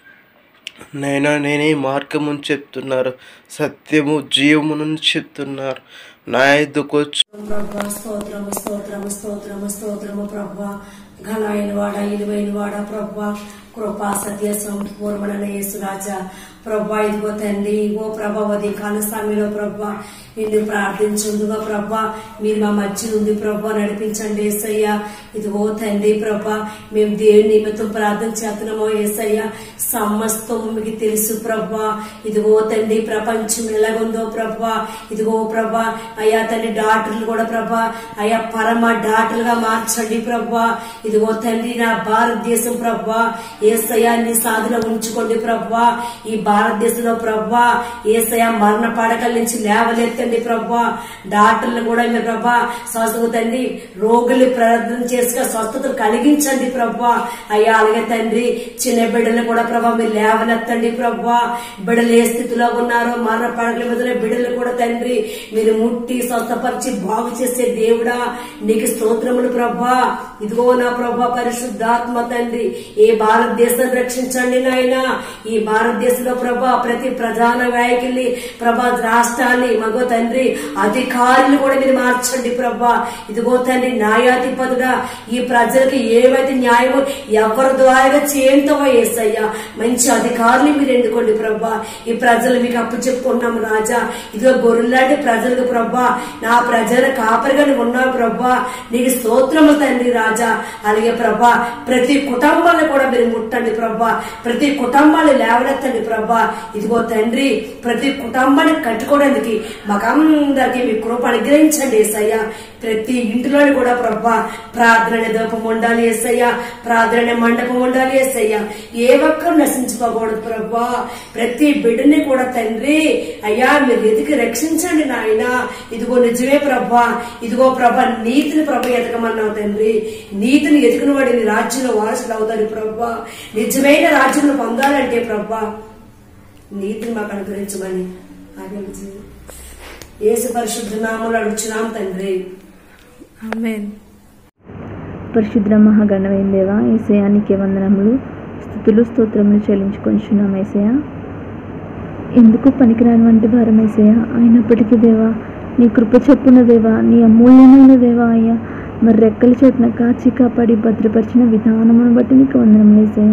నైనా నేనే మార్గముని చెప్తున్నారు సత్యము జీవమును చెప్తున్నారు నా ఎద్దుకొచ్చు ప్రభా స్తోత్రము స్తోత్రము స్తోత్రము స్తోత్రము ప్రభా ఘనమైన వాడ ఇలువైన వాడ ప్రభా కృపా సత్య సంపూర్ణమైన యేసురాజా ప్రభా ఇదిగో తండ్రి ఇగో ప్రభా ఉదయం కాల సమయంలో ప్రభా నిన్ను ప్రార్థించుందుగా ప్రభా మీరు మా మధ్య ఉంది ప్రభా నడిపించండి ఏసయ్యా ఇదిగో తండ్రి ప్రభా మేము దేవుని నిమిత్తం ప్రార్థన చేస్తున్నామో ఏసయ్యా సమస్తం మీకు తెలుసు ప్రభా ఇదిగో తండ్రి ప్రపంచం ఎలాగుందో ప్రభా ఇదిగో ప్రభా అయ్యా తండ్రి డాక్టర్లు కూడా ప్రభా అయ్యా పరమ డాక్టర్లుగా మార్చండి ప్రభా ఇదిగో తండ్రి నా భారతదేశం ప్రభా ఏసయ్య నీ సాధన ఉంచుకోండి ప్రభా ఈ భారతదేశంలో ప్రభా ఏసయ్య మరణ పడకల నుంచి లేవనెత్తండి ప్రభా డాక్టర్లు కూడా మీరు ప్రభా స్వస్థత తండ్రి రోగులు ప్రార్థన చేసుక స్వస్థతలు కలిగించండి ప్రభా అయ్యా అలాగే తండ్రి చిన్న బిడ్డలు కూడా ప్రభా మీరు లేవనెత్తండి ప్రభా బిడ్డలు ఏ స్థితిలో ఉన్నారో మరణ పడకల మీద బిడ్డలు కూడా తండ్రి మీరు ముట్టి స్వస్థపరిచి బాగు చేసే దేవుడా నీకు స్తోత్రములు ప్రభా ఇదిగో నా ప్రభా పరిశుద్ధాత్మ తండ్రి ఏ భారతదేశాన్ని రక్షించండి నాయన ఈ భారతదేశంలో ప్రభా ప్రతి ప్రధాన నాయకుల్ని ప్రభా రాష్ట్రాన్ని మగో తండ్రి అధికారులు కూడా మీరు మార్చండి ప్రభా ఇదిగో తండ్రి న్యాయాధిపతుడా ఈ ప్రజలకు ఏవైతే న్యాయమో ఎవరి ద్వారా చేయంతవో ఏసయ్యా మంచి అధికారులు మీరు ఎన్నుకోండి ప్రభా ఈ ప్రజలు మీకు అప్పు చెప్పుకున్నాం రాజా ఇదిగో గొర్రెలాంటి ప్రజలకు ప్రభా నా ప్రజల కాపరిగా నువ్వు ఉన్నావు ప్రభా నీకు స్తోత్రము తండ్రి రాజా అలాగే ప్రభా ప్రతి కుటుంబాన్ని కూడా మీరు ముట్టండి ప్రభా ప్రతి కుటుంబాన్ని లేవనెత్తండి ప్రభా ఇదిగో తండ్రి ప్రతి కుటుంబాన్ని కట్టుకోవడానికి మాకందరికి మీ కృప అనుగ్రహించండి ఏసయ్యా ప్రతి ఇంటిలోని కూడా ప్రభా ప్రార్థన దూపం ఉండాలి ఏసయ్యా ప్రార్థన మండపం ఉండాలి ఏసయ్యా ఏ ఒక్కరు నశించుకోకూడదు ప్రభా ప్రతి బిడ్డని కూడా తండ్రి అయ్యా మీరు ఎదికి రక్షించండి నాయన ఇదిగో నిజమే ప్రభా ఇదిగో ప్రభా నీతిని ప్రభ ఎదగమన్నావు తండ్రి నీతిని ఎదిగిన వాడిని రాజ్యంలో వారసులు అవుతారు ప్రభా నిజమైన రాజ్యంలో పొందాలంటే ప్రభా నీతిని మాకు అనుగ్రహించమని ఆగలిచి యేసు పరిశుద్ధ నామములు అడుగుచున్నాం తండ్రి పరిశుద్ర మహాగణమైన దేవ ఏసయానికి వందనములు స్థుతులు స్తోత్రములు చెల్లించుకొంచున్నాం ఏసయ ఎందుకు పనికిరాని వంటి భారం ఏసయ అయినప్పటికీ దేవా నీ కృప చెప్పున దేవా నీ అమూల్యమైన దేవా అయ్యా మరి రెక్కల చోటున కాచి కాపాడి భద్రపరిచిన విధానమును బట్టి నీకు వందనములు ఏసయ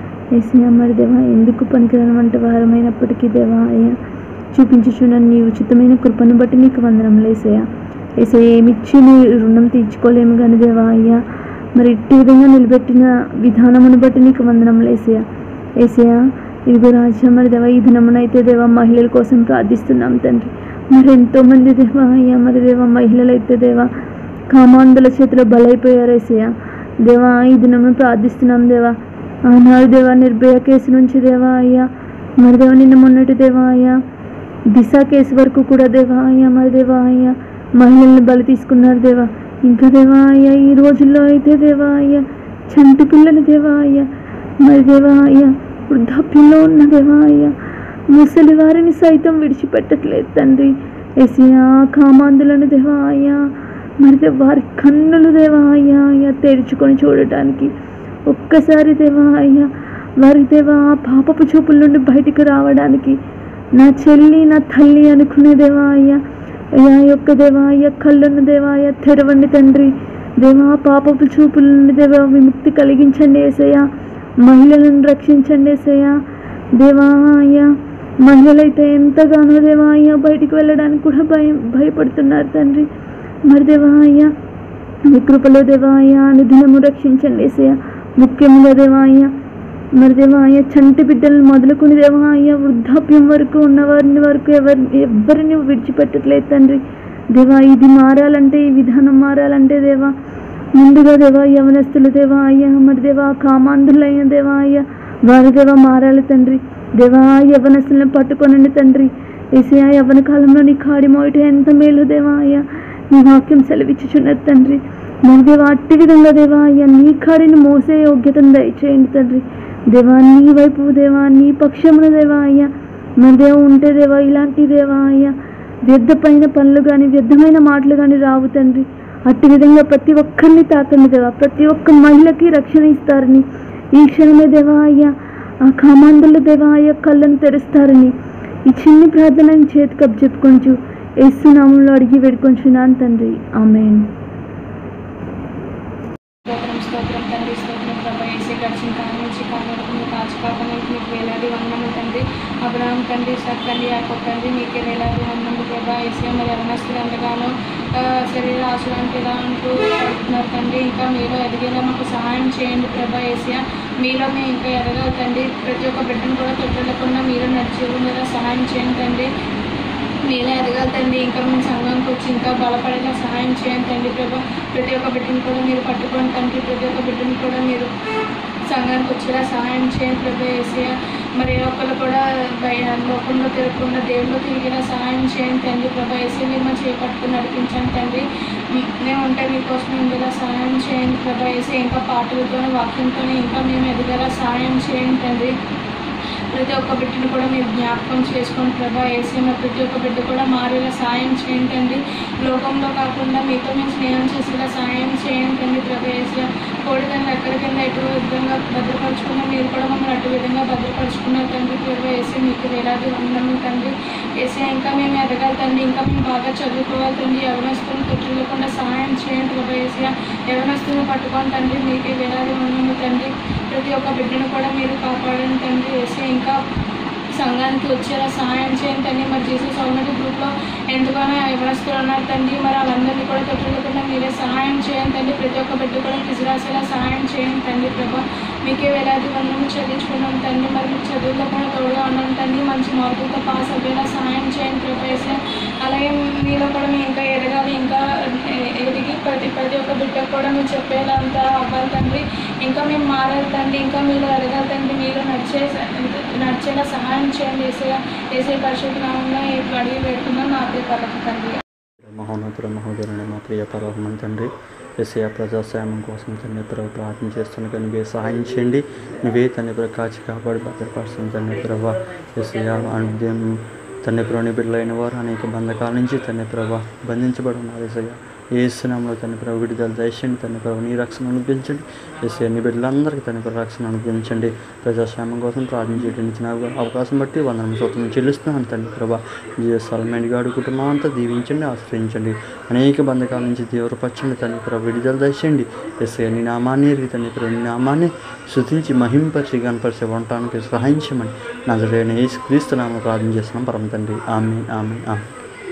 ఏసయ మరి దేవా ఎందుకు పనికిరాని వంటి భారమైనప్పటికీ దేవా అయ్యా చూపించుచున్న నీ ఉచితమైన కృపను బట్టి నీకు వందనములు ఏసయ ఏసయ ఏమిచ్చి నీ రుణం తీర్చుకోలేము కానీ దేవా అయ్యా మరి ఇట్టి విధంగా నిలబెట్టిన విధానమును బట్టి నీకు వందనములు ఏసయ ఏసయ ఇదిగో రాజా మరి దేవా ఈ దినమునైతే దేవా మహిళల కోసం ప్రార్థిస్తున్నాం తండ్రి మరి ఎంతోమంది దేవా అయ్యా మరి దేవా మహిళలు అయితే దేవా కామాంధుల చేతిలో బలైపోయారు ఏసయ్య దేవా ఈ దినమును ప్రార్థిస్తున్నాం దేవా ఆనాడు దేవా నిర్భయ కేసు నుంచి దేవా అయ్యా మరి దేవా నిన్న మొన్నటి దేవా అయ్యా దిశ కేసు వరకు కూడా దేవా అయ్యా మరి దేవా అయ్యా మహిళల్ని బలి తీసుకున్నారు దేవా ఇంకా దేవా అయ్యా ఈ రోజుల్లో అయితే దేవా అయ్యా చంటి పిల్లలు దేవా అయ్యా మరి దేవా అయ్యా వృద్ధాప్యంలో ఉన్న దేవా అయ్యా ముసలి వారిని సైతం విడిచిపెట్టట్లేదు తండ్రి ఎసియా కామాంధులను దేవా అయ్యా మరి దే- వారి కన్నులు దేవా అయ్యా అయ్యా తెరుచుకొని చూడటానికి ఒక్కసారి దేవా అయ్యా వారి దేవా ఆ పాపపు చూపుల నుండి బయటికి రావడానికి నా చెల్లి నా తల్లి అనుకునే దేవా అయ్యా అయ్యా యొక్క దేవా అయ్యా కళ్ళున్న దేవా అయ్యా తెరవండి తండ్రి దేవా పాపపు చూపుల నుండి దేవా విముక్తి కలిగించండి ఏసయ్యా మహిళలను రక్షించండి ఏసయ్యా దేవా అయ్యా మహిళలైతే ఎంతగానో దేవా అయ్యా బయటికి వెళ్ళడానికి కూడా భయం భయపడుతున్నారు తండ్రి మరి దేవా అయ్యా నీ కృపలో దేవా అయ్యా అనుదినము రక్షించండి ఏసయ్య ముఖ్యంగా దేవా అయ్యా మరి దేవా అయ్యా చంటి బిడ్డలను మొదలుకొని దేవా అయ్యా వృద్ధాప్యం వరకు ఉన్నవారిని వరకు ఎవరిని ఎవ్వరిని విడిచిపెట్టట్లేదు తండ్రి దేవా ఇది మారాలంటే ఈ విధానం మారాలంటే దేవా ముందుగా దేవా యవనస్తులు దేవా అయ్యా మరి దేవా కామాంధులైన దేవా అయ్యా వారి దేవా మారాలి తండ్రి దేవా యవనస్తులను పట్టుకొనండి తండ్రి ఏసయా యవన కాలంలో నీ కాడి మోయట ఎంత మేలు దేవా అయ్యా నీ వాక్యం సెలవిచ్చుచున్నది తండ్రి మరి దేవా అట్టి విధంగా దేవా అయ్యా నీ కాడిని మోసే యోగ్యతను దయచేయండి తండ్రి దేవా నీ వైపు దేవా నీ పక్షమున దేవా అయ్యా మరి దేవా ఉంటే దేవా ఇలాంటి దేవా అయ్యా వ్యర్థమైన పనులు కానీ వ్యర్థమైన మాటలు కానీ రావు తండ్రి అట్టి విధంగా ప్రతి ఒక్కరిని తాకండి దేవా ప్రతి ఒక్క మహిళకి రక్షణ ఇస్తారని ఈ క్షణమే దేవా అయ్యా ఆ కామాంధుల దేవా అయ్యా కళ్ళను తెరుస్తారని ఈ చిన్ని ప్రార్థన చేతికి అప్ చెప్పుకొంచు ఏసునామంలో అడిగి వేడుకొంచున్నాను తండ్రి ఆమెన్ స్తోత్రం స్తోత్రం తండ్రి స్తోత్రం ప్రభా ఏసీ గడిచిన కాలం నుంచి కాలం మీరు కాచి కాపాడానికి మీకు వేలాది వందనము తండ్రి అబ్రహం తండ్రి సత్ తండ్రి యాకోబ్ తండ్రి మీకే వేలాది వందనము ప్రభా ఏసీ మరి యవనస్తులు ఎంతగానో ఆ, శరీర ఆశలాంటి ఇలా అంటూ పడుతున్నారు తండ్రి ఇంకా మీలో ఎదిగేలా మాకు సహాయం చేయండి ప్రభా ఏసియా మీలో మేము ఇంకా ఎదగాలి తండ్రి ప్రతి ఒక్క బిడ్డను కూడా తొట్టెళ్ళకుండా మీరు నడిచేది మీద సహాయం చేయండి తండ్రి మీరే ఎదగాలి తండ్రి ఇంకా మేము సంఘంకి వచ్చి ఇంకా బలపడేలా సహాయం చేయండి తండ్రి ప్రభా ప్రతి ఒక్క బిడ్డను కూడా మీరు పట్టుకోండి తండ్రి ప్రతి ఒక్క బిడ్డను కూడా మీరు సంఘానికి వచ్చేలా సహాయం చేయండి ప్రభా ఏసయ్య మరి ఏ ఒక్కరు కూడా బయ లోకంలో తిరగకుండా దేవుళ్ళు తిరిగేలా సహాయం చేయండి తండ్రి ప్రభా ఏసీ మీరు మా చేపట్టుకుని నడిపించండి తండ్రి మ్, మేము ఉంటే మీకోసం ఉండేలా సహాయం చేయండి ప్రభా ఏసీ ఇంకా పాటలతో వాక్యంతో ఇంకా మేము ఎదిగేలా సహాయం చేయండి తండ్రి ప్రతి ఒక్క బిడ్డను కూడా మీరు జ్ఞాపకం చేసుకొని ప్రభా ఏసీ మరి ప్రతి ఒక్క బిడ్డ కూడా మారేలా సాయం చేయండి లోకంలో కాకుండా మీతో మేము స్నేహం చేసేలా సాయం చేయండి ప్రభా ఏసీ కోడి తండ్రి ఎక్కడి కింద ఎటు విధంగా భద్రపరుచుకున్నా మీరు కూడా మమ్మల్ని అటు విధంగా భద్రపరుచుకున్నారు తండ్రి ప్రభా ఏసీ మీకు వేలాది వందనములు తండ్రి ఏసీ ఇంకా మేము ఎదగాలి తండ్రి ఇంకా మేము బాగా చదువుకోవాలి తండ్రి యవనస్తులను తొట్టుకోకుండా సహాయం చేయండి ప్రభా ఏసీ యవనస్తులను పట్టుకోండి తండ్రి మీకే వేలాది వందనములు తండ్రి ప్రతి ఒక్క బిడ్డను కూడా మీరు కాపాడండి తండ్రి వేసి ఇంకా సంఘానికి వచ్చేలా సహాయం చేయండి తండ్రి మరి జీసస్ ఆల్రెడీ గ్రూప్లో ఎంతగానో ఎవరస్తులు ఉన్నారు తండ్రి మరి వాళ్ళందరినీ కూడా తొట్టుకోకుండా మీరే సహాయం చేయండి తండ్రి ప్రతి ఒక్క బిడ్డ కూడా ఫిజు రాసేలా సహాయం చేయండి తండ్రి ప్రభా మీకే వేలాది వందలు చదివించుకున్నాం తండ్రి మరి మీ చదువుల్లో కూడా తోడుగా ఉన్నాం తండ్రి మంచి మార్కులతో పాస్ అయ్యేలా సహాయం చేయండి ప్రభా వేసి అలాగే మీలో కూడా మేము ఇంకా ఎదగాలి ఇంకా ఎ- ఎదిగి ప్రతి ప్రతి ఒక్క బిడ్డకు కూడా మీరు చెప్పేలా అంతా అవ్వాలి తండ్రి ఇంకా మేము మారాలి తండ్రి ఇంకా మీరు ఎదగాలి తండ్రి మీరు నడిచే నడిచేలా సహాయం చేయండి ఏసే ఏసే పరిశుద్ధ నామంలో ఈ అడిగి పెట్టుకుందాం నా పేరు పలక తండ్రి మహోన్నతుల మహోదరుని మా ప్రియ పరమని తండ్రి ఎస్ఐ ప్రజాస్వామ్యం కోసం తండ్రి ప్రభు ప్రార్థన చేస్తున్న కానీ నువ్వే సహాయం చేయండి నువ్వే తండ్రి ప్రభు కాచి కాపాడి భద్రపరుస్తుంది తండ్రి ప్రభా ఎస్ఐ అనుద్యం తండ్రి ప్రభు నీ బిడ్డలైన వారు అనేక బంధకాల నుంచి తండ్రి ప్రభా బంధించబడి ఉన్నారు ఎస్ఐ ఏ స్నామంలో తండ్రి ప్రభు విడుదల దయచేయండి తండ్రి ప్రభు నీ రక్షణ అనుగ్రహించండి ఎస్ఐ అన్ని బిడ్డలందరికీ తండ్రి ప్రభు రక్షణ అనుగ్రహించండి ప్రజాస్వామ్యం కోసం ప్రార్థన చేయడానికి ఇచ్చిన అవకాశం బట్టి వందనం సూత్రం చెల్లిస్తున్నాను తండ్రి ప్రభా జిఎస్ సల్మైండ్ గారు కుటుంబం అంతా దీవించండి ఆశ్రయించండి అనేక బంధకాల నుంచి తీవ్రపరచండి తండ్రి ప్రభు విడుదల దయచేయండి ఎస్ఐ నీ నామాన్ని ఎరిగి తండ్రి ప్రభు నీ నామాన్ని శుతించి మహింపరిచి కనపరిచి ఉండటానికి సహాయం చేయమని నజరైన యేసు క్రీస్తు నామ ప్రార్థన చేస్తున్నాం పరమ తండ్రి ఆమె ఆమె ఆమె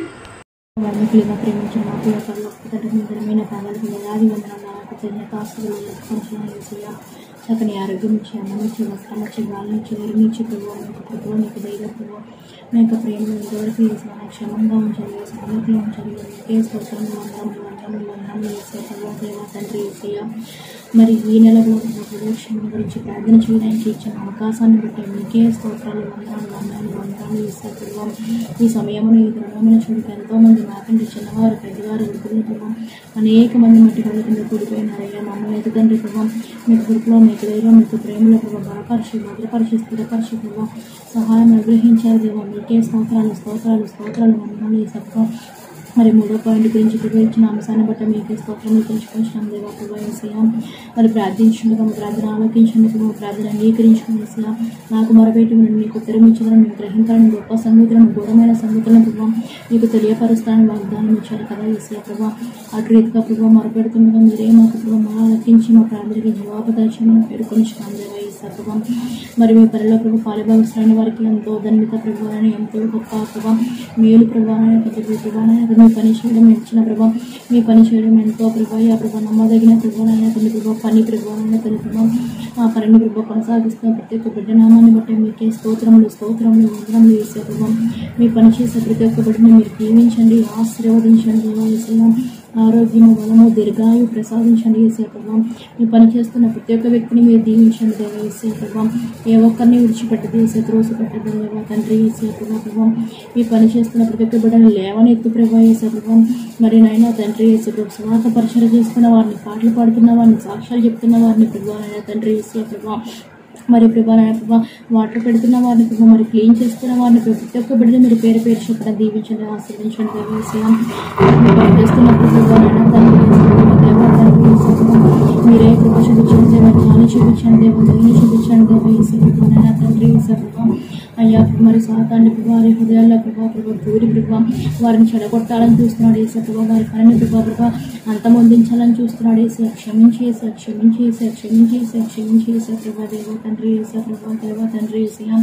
వర్ణకులుగా ప్రేమించిన మా ప్రియ పరలోక తండ్రి మీ ఘనమైన పాదాలకు వేలాది వందనాలు నాకు ధన్యతాస్తులు కొంచెం వేసియా చక్కని ఆరోగ్యం ఇచ్చి అన్నం ఇచ్చి వస్త్రం ఇచ్చి గాలిని ఇచ్చి వరిని ఇచ్చి ప్రభు మీకు ప్రభు మీకు ధైర్య ప్రభు మీ యొక్క ప్రేమను ఇంతవరకు వేసిన క్షమంగా ఉంచాలి సన్నతిలో ఉంచాలి మీకే స్తోత్రం వందరములు వందరములు వందరములు వేసే ప్రభు దేవ తండ్రి వేసయ్య మరి ఈ నెల కూడా మా ప్రదక్షిణ గురించి ప్రార్థన చేయడానికి ఇచ్చిన అవకాశాన్ని బట్టి మీకే స్తోత్రాలు వందనాలు వందనాలు వందనాలు వేసే ప్రభు ఈ సమయంలో ఈ గ్రహమైన చూడక ఎంతో మంది నాకంటే చిన్నవారు పెద్దవారు వృద్ధులు ప్రభావం అనేక మంది మట్టి కళ్ళ కింద కూడిపోయినారయ్యా మమ్మల్ని ఎదుగండి ప్రభావం మీకు కృపలో మీకు ధైర్యం మీకు ప్రేమలో ప్రభావం బలపరిచి భద్రపరిచి స్థిరపరిచి ప్రభావం సహాయం అనుగ్రహించారు దేవా మీకే స్తోత్రాలు స్తోత్రాలు స్తోత్రాలు వందనాలు ఈ సత్వం మరి మూడో పాయింట్ గురించి ప్రభు ఇచ్చిన అంశాన్ని బట్టి మీకు స్తోత్రం తెలుసుకుంటున్నాం దేవా ప్రభు ఏసయ్య మరి ప్రార్థించుండగా మా ప్రార్థన ఆలోకించుండగా మా ప్రార్థన అంగీకరించుకుని ఏసయ్య నాకు మొరబెట్టి మీరు మీకు ఉత్తరం ఇచ్చారని మేము గ్రహించాలని గొప్ప సంగతులను ఘోరమైన సంగతులను ప్రభావ మీకు తెలియపరుస్తానని వాగ్దానం ఇచ్చారు కదా ఏసయ్య ప్రభా అటు రీతిగా ప్రభావ మొరపెడుతుండగా మీరే మాకు ప్రభావ మా ఆలకించి మా ప్రార్థనకి జవాబు దర్శనం పేర్కొనిచున్నాం దేవా ఏసయ్య ప్రభా మరి మీ పనిలో ప్రభు పాలుభాగస్తులైన వారికి ఎంతో ధన్యత ప్రభావాన్ని ఎంతో గొప్ప ప్రభావం మేలు ప్రభావాన్ని పెద్ద ప్రభావాన్ని మీ పని చేయడం ఇచ్చిన ప్రభావం మీ పని చేయడం ఎంతో ప్రభావ ఆ ప్రభావ నమ్మదగిన ప్రభావాలైన తల్లి ప్రభావ పని ప్రభావాలైన తల్లి ప్రభావం ఆ పనిని ప్రభావ కొనసాగిస్తున్న ప్రతి ఒక్క బిడ్డ నామాన్ని బట్టి మీకే స్తోత్రములు స్తోత్రములు వందనములు వేసే ప్రభావం మీ పని చేసే ప్రతి ఒక్క బిడ్డని మీరు దీవించండి ఆశీర్వదించండి దేవా యేసయ్య. ఆరోగ్యము బలము దీర్ఘాయు ప్రసాదించండి ఏసే ప్రభావం మీ పని చేస్తున్న ప్రతి ఒక్క వ్యక్తిని మీరు దీవించండి దేవ ఏసే ప్రభావం ఏ ఒక్కరిని విడిచిపెట్టదు ఏసే త్రోసి పెట్టదు దేవ తండ్రి ఏసే ప్రభా ప్రభావం మీ పని చేస్తున్న ప్రతి ఒక్క బిడ్డను లేవని ఎత్తు ప్రభా ఏసే ప్రభావం మరి నైనా తండ్రి ఏసే ప్రభు స్వార్థ పరిచయం చేస్తున్న వారిని పాటలు పాడుతున్న వారిని సాక్ష్యాలు చెప్తున్న వారిని ప్రభా నైనా తండ్రి ఏసే ప్రభావం మరి ప్రభా నాయన ప్రభా వాటర్ పెడుతున్న వారిని ప్రభా మరి క్లీన్ చేస్తున్న వారిని ప్రభా ప్రతి ఒక్క బిడ్డని మీరు పేరు పేరు చొప్పున దీవించండి ఆశీర్వించండి దేవేశయం చేస్తున్నప్పుడు ప్రభా నాయన తండ్రి యేసు, దేవా తండ్రి యేసు, ప్రభా, మీరే కృప చూపించండి దేవ జ్ఞానం చూపించండి దేవ దయని చూపించండి దేవ యేసు ప్రభా నాయన తండ్రి యేసు ప్రభా అయ్యా మరి సాతాండి ప్రభా వారి హృదయాల్లో ప్రభా ప్రభా దూరి ప్రభా వారిని చెడగొట్టాలని చూస్తున్నాడు ఏసే ప్రభా వారి పనిని ప్రభా ప్రభా అంతమొందించాలని చూస్తున్నాడు ఏసే క్షమించి ఏసే క్షమించి ఏసే క్షమించి ఏసే క్షమించి ఏసే ప్రభా దేవ తండ్రి ఏసే ప్రభా దేవ తండ్రి ఏసే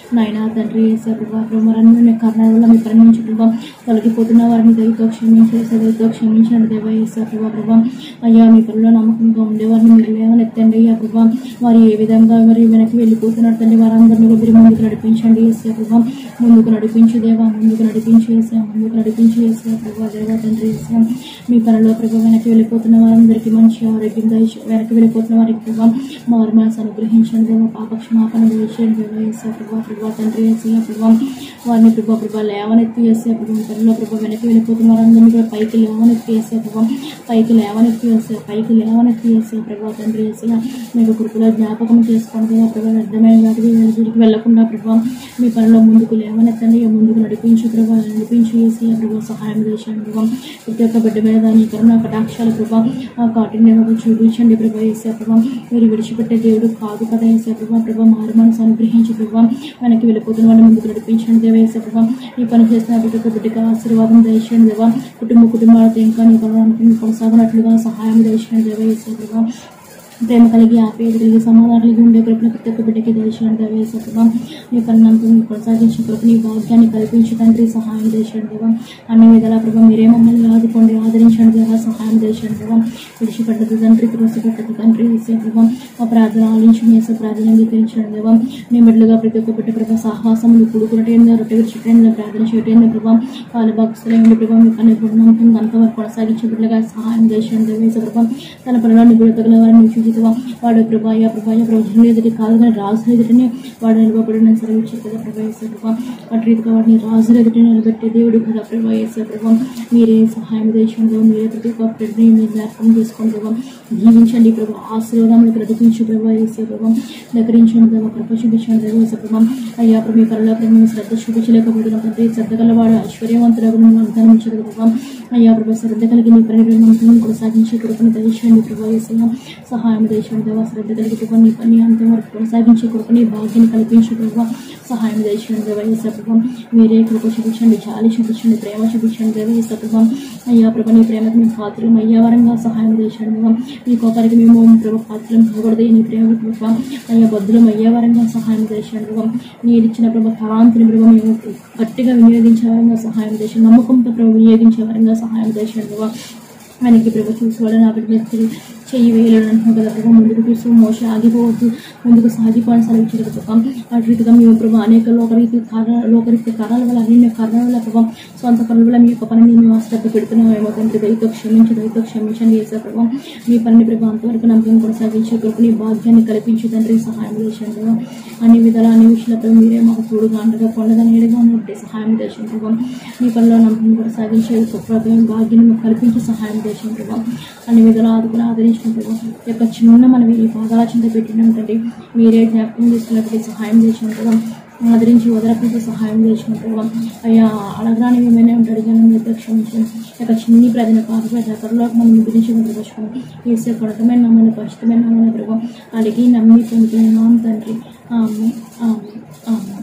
నాయన తండ్రి ఏసే ప్రభా ప్రభు మరణమైన కారణాల వల్ల మీ పని నుంచి ప్రభా తొలగిపోతున్న వారిని దయతో క్షమించి ఏసే దయతో క్షమించండి దేవ ఏసే ప్రభా ప్రభా అయ్యా మీ పనిలో నమ్మకంగా ఉండేవారిని మీరు లేవనెత్తండి అయ్యా ప్రభా వారు ఏ విధంగా మరి వెనక్కి వెళ్ళిపోతున్నారు తండ్రి వారందరినీ వదిలి ముందుకు నడిపించండి ఏసే ప్రభా ముందుకు నడిపించి దేవా ముందుకు నడిపించి ఏసే ముందుకు నడిపించి ఏసే ప్రభా దేవా తండ్రి ఏసే మీ పనిలో ప్రభా వెనక్కి వెళ్ళిపోతున్న వారందరికీ మంచి ఆరోగ్యం దయచే వెనక్కి వెళ్ళిపోతున్న వారికి ప్రభా మారు మనసు అనుగ్రహించండి దేవా పాప క్షమాపణ దయచేయండి దేవా ఏసే ప్రభా ప్రభా తండ్రి ఏసే ప్రభా వారిని ప్రభా ప్రభా లేవనెత్తి వేసే ప్రభా మీ పనిలో ప్రభా వెనక్కి వెళ్ళిపోతున్న వారందరినీ కూడా పైకి లేవనెత్తి వేసే ప్రభా పైకి లేవనెత్తి వేసే పైకి లేవనెత్తి వేసే ప్రభా తండ్రి వేసే మీకు కృపలో జ్ఞాపకం చేసుకోండి దేవా ప్రభా వ్యర్థమైన వాటికి వెలుగుడికి వెళ్లకుండా ప్రభా మీ పనిలో ముందుకు లేవనెత్తండి ముందుకు నడిపించి ప్రభా నడిపించి వేసి ప్రభా సహాయం చేయండి ప్రభా ప్రతి ఒక్క బిడ్డ మీద నీ కరుణ కటాక్షాల ప్రభా ఆ కాఠిన్యం చూపించండి ప్రభా వేసే ప్రభా మీరు విడిచిపెట్టే దేవుడు కాదు కదా వేసే ప్రభా ప్రభా మారు మనసు అనుగ్రహించి ప్రభా వెనక్కి వెళ్ళిపోతున్న వాడిని ముందుకు నడిపించండి దేవ వేసే ప్రభా ఈ పని చేసిన ప్రతి ఒక్క బిడ్డకి ఆశీర్వాదం దయచేయండి దేవా కుటుంబ కుటుంబాలతో ఇంకా నీ పనులను కొనసాగినట్లుగా సహాయం దయచేయండి దేవ వేసే ప్రభా ప్రేమ కలిగి ఆప్యాయత కలిగి సమాధానం కలిగి ఉండే కృపణ ప్రతి ఒక్క బిడ్డకి దర్శనం దేవేశ ప్రభావం మీ కరుణంతో కొనసాగించి కృపని భాగ్యాన్ని కల్పించి తండ్రి సహాయం చేసండి దేవా అన్ని విధాల ప్రభావం మీరే మమ్మల్ని ఆదుకోండి ఆదరించండి దేవా సహాయం చేసండి దేవా విడిచిపెట్టదు తండ్రి త్రోసిపెట్టదు తండ్రి వేసే ప్రభావం మా ప్రార్థన ఆలించి మీ యొక్క ప్రార్థన అంగీకరించండి దేవా మీ బిడ్డలుగా ప్రతి ఒక్క బిడ్డ ప్రభావ సాహసములు కూడుకున్నటేందో రొట్టె విడిచిపెట్టేందో ప్రార్థన చేయటేందో ప్రభావం వాళ్ళ భక్తులైన ప్రభావం మీ కన్నా గుణంతో అంతవరకు కొనసాగించే బిడ్డలుగా సహాయం చేసండి దేవేశ ప్రభావం తన పనులను బిడ్డగల వారిని చూచితవా వాడు ప్రభాయ ప్రభాయ ప్రభుత్వం ఎదుటి కాదు కానీ రాజుల ఎదుటిని వాడు నిలబడిన సెలవిచ్చే కదా ప్రభాయేసే ప్రభా అటు రీతిగా వాడిని రాజుల ఎదుటి నిలబెట్టే దేవుడు కదా ప్రభాయేసే ప్రభావం మీరే సహాయం దేశంలో మీరే ప్రతి ఒక్క బిడ్డని మీరు జ్ఞాపకం చేసుకోండి ప్రభావం జీవించండి ప్రభా ఆశీర్వాదములు బ్రతికించు ప్రభా వేసే ప్రభావం దగ్గరించండి ప్రభావ కృప చూపించండి దేవేసే ప్రభావం అయ్యా ప్రభు పరలో ప్రభు శ్రద్ధ చూపించలేకపోతున్న తండ్రి శ్రద్ధ గలవాడు ఐశ్వర్యవంతులకు వాగ్దానం ఇచ్చారు ప్రభావం అయ్యా ప్రభు శ్రద్ధ కలిగి నీ పరిణామం కొనసాగించే కృపను దయచేయండి ప్రభా వేసే సహాయం దయచేయండి దేవా శ్రద్ధ కలిగి ప్రభా నీ పని అంతం వరకు కొనసాగించే కృపని భాగ్యం కల్పించే ప్రభావ సహాయం దయచేయండి దేవ యేస ప్రభావం మీరే కృప చూపించండి జాలి చూపించండి ప్రేమ చూపించండి దేవ యేస ప్రభావం అయ్యా ప్రభా నీ ప్రేమకు మేము పాత్రం అయ్యావరంగా సహాయం చేయండి ప్రభావం మీ కోపానికి మేము ప్రభా పాత్రం కాకూడదు నీ ప్రేమ ప్రభావ అయ్యా బద్దులం అయ్యేవరంగా సహాయం చేయండి ప్రభావం మీరు ఇచ్చిన ప్రభా కాంతిని ప్రభావ మేము గట్టిగా వినియోగించే వరంగా సహాయం చేసి నమ్మకంతో ప్రభు వినియోగించే వరంగా సహాయం చేయండి ప్రభావ ఆయనకి ప్రభు చూసుకోవాలని ఆ బిడ్డ చెయ్యి వేయలేడు అంటున్నాం కదా ప్రభావ ముందుకు చూస్తూ మోస ఆగిపోవద్దు ముందుకు సాగిపోవడం సెలవిచ్చారు ప్రభావం అటు రీతిగా మేము ప్రభావ అనేక లోకరీతి కారణ లోకరీతి కారణాల వల్ల అన్ని కారణాల వల్ల ప్రభావం సొంత పనుల వల్ల మీ యొక్క పనిని మేము శ్రద్ధ పెడుతున్నామేమో తండ్రి దయతో క్షమించి దయతో క్షమించండి చేసే ప్రభావం మీ పనిని ప్రభావ అంతవరకు నమ్మకం కొనసాగించే కృపని భాగ్యాన్ని కల్పించి తండ్రి సహాయం చేశాను ప్రభావం అన్ని విధాల అన్ని విషయాలతో మీరే మాకు తోడుగా అండగా కొండగా నీడగా ఉన్నట్టు సహాయం చేసిన ప్రభావం మీ పనిలో నమ్మకం కొనసాగించే ప్రభావం భాగ్యాన్ని మాకు కల్పించి సహాయం చేసిన ప్రభావం అన్ని విధాలు ఆదుకుని ఆదరించిన ప్రభావం ఈ యొక్క చిన్న మనం ఈ పాదాల చింత పెట్టినటువంటి మీరే జ్ఞాపకం చేసుకున్నటువంటి సహాయం చేసిన ప్రభావం ఆదరించి వదలకపోతే సహాయం చేసిన ప్రభావం అయ్యా అడగరాని ఏమైనా ఉంటాడు కానీ మీరు క్షమించండి ఈ యొక్క చిన్ని ప్రజల పాప త్వరలో మనం గురించి ప్రదర్శించుకోండి వేసే కొడకమైన నమ్మని పరిశుద్ధమైన నమ్మని ప్రభావం అడిగి నమ్మి పొందుతున్నాం తండ్రి ఆమె ఆమె ఆమె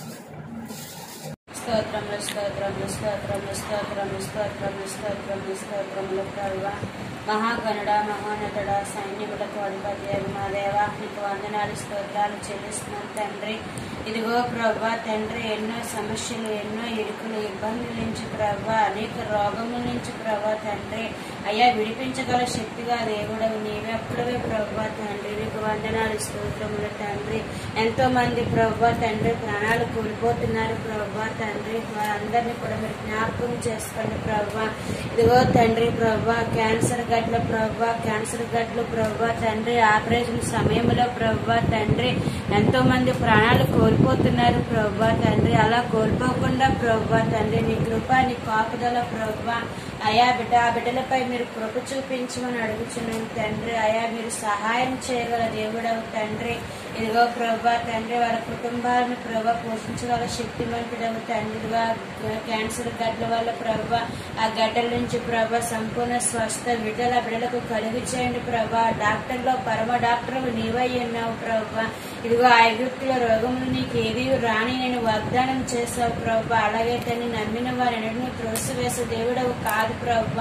స్తోత్రములు స్తోత్రములు స్తోత్రములు స్తోత్రములు స్తోత్రములు స్తోత్రములు స్తోత్రములు ప్రభు మహాగణుడ మహోన్నతుడ సైన్యములకు అధిపతి మా దేవా నీకు వందనాలు స్తోత్రాలు చెల్లిస్తున్నాం తండ్రి ఇదిగో ప్రభా తండ్రి ఎన్నో సమస్యలు ఎన్నో ఇరుకులు ఇబ్బందుల నుంచి ప్రభా అనేక రోగముల నుంచి ప్రభా తండ్రి అయ్యా విడిపించగల శక్తిగా దేవుడవు నీవే అప్పుడవే ప్రభా తండ్రి నీకు వందనాలు స్తోత్రములు తండ్రి ఎంతో మంది ప్రభా తండ్రి ప్రాణాలు కోల్పోతున్నారు ప్రభా తండ్రి వారందరినీ కూడా మీరు జ్ఞాపకం చేసుకోండి ప్రభా ఇదిగో తండ్రి ప్రభా క్యాన్సర్ గడ్ల ప్రభా క్యాన్సర్ గడ్లు ప్రభా తండ్రి ఆపరేషన్ సమయంలో ప్రభా తండ్రి ఎంతో మంది ప్రాణాలు కోల్పోతున్నారు ప్రభా తండ్రి అలా కోల్పోకుండా ప్రభా తండ్రి నీ కృప నీ కాపుదల ప్రభా అయా బిడ్డ ఆ బిడ్డలపై మీరు కృప చూపించమని అడుగుచున్నాను తండ్రి అయా మీరు సహాయం చేయగల దేవుడవు తండ్రి ఇదిగో ప్రభా తండ్రి వాళ్ళ కుటుంబాలను ప్రభా పోషించగల శక్తివంతుడవు తండ్రిగా క్యాన్సర్ గడ్ల వల్ల ప్రభా ఆ గడ్డల నుంచి ప్రభా సంపూర్ణ స్వస్థ విడుదల బిడ్డలకు కలుగు చేయండి ప్రభా డాక్టర్లో పరమ డాక్టర్ నీవై ఉన్నావు ప్రభా ఇదిగో ఐగుప్తుల రోగములు నీకు ఏది రాని నేను వాగ్దానం చేసావు ప్రభా అలాగే తను నమ్మిన వారిని త్రోసివేసే దేవుడవు కాదు ప్రభా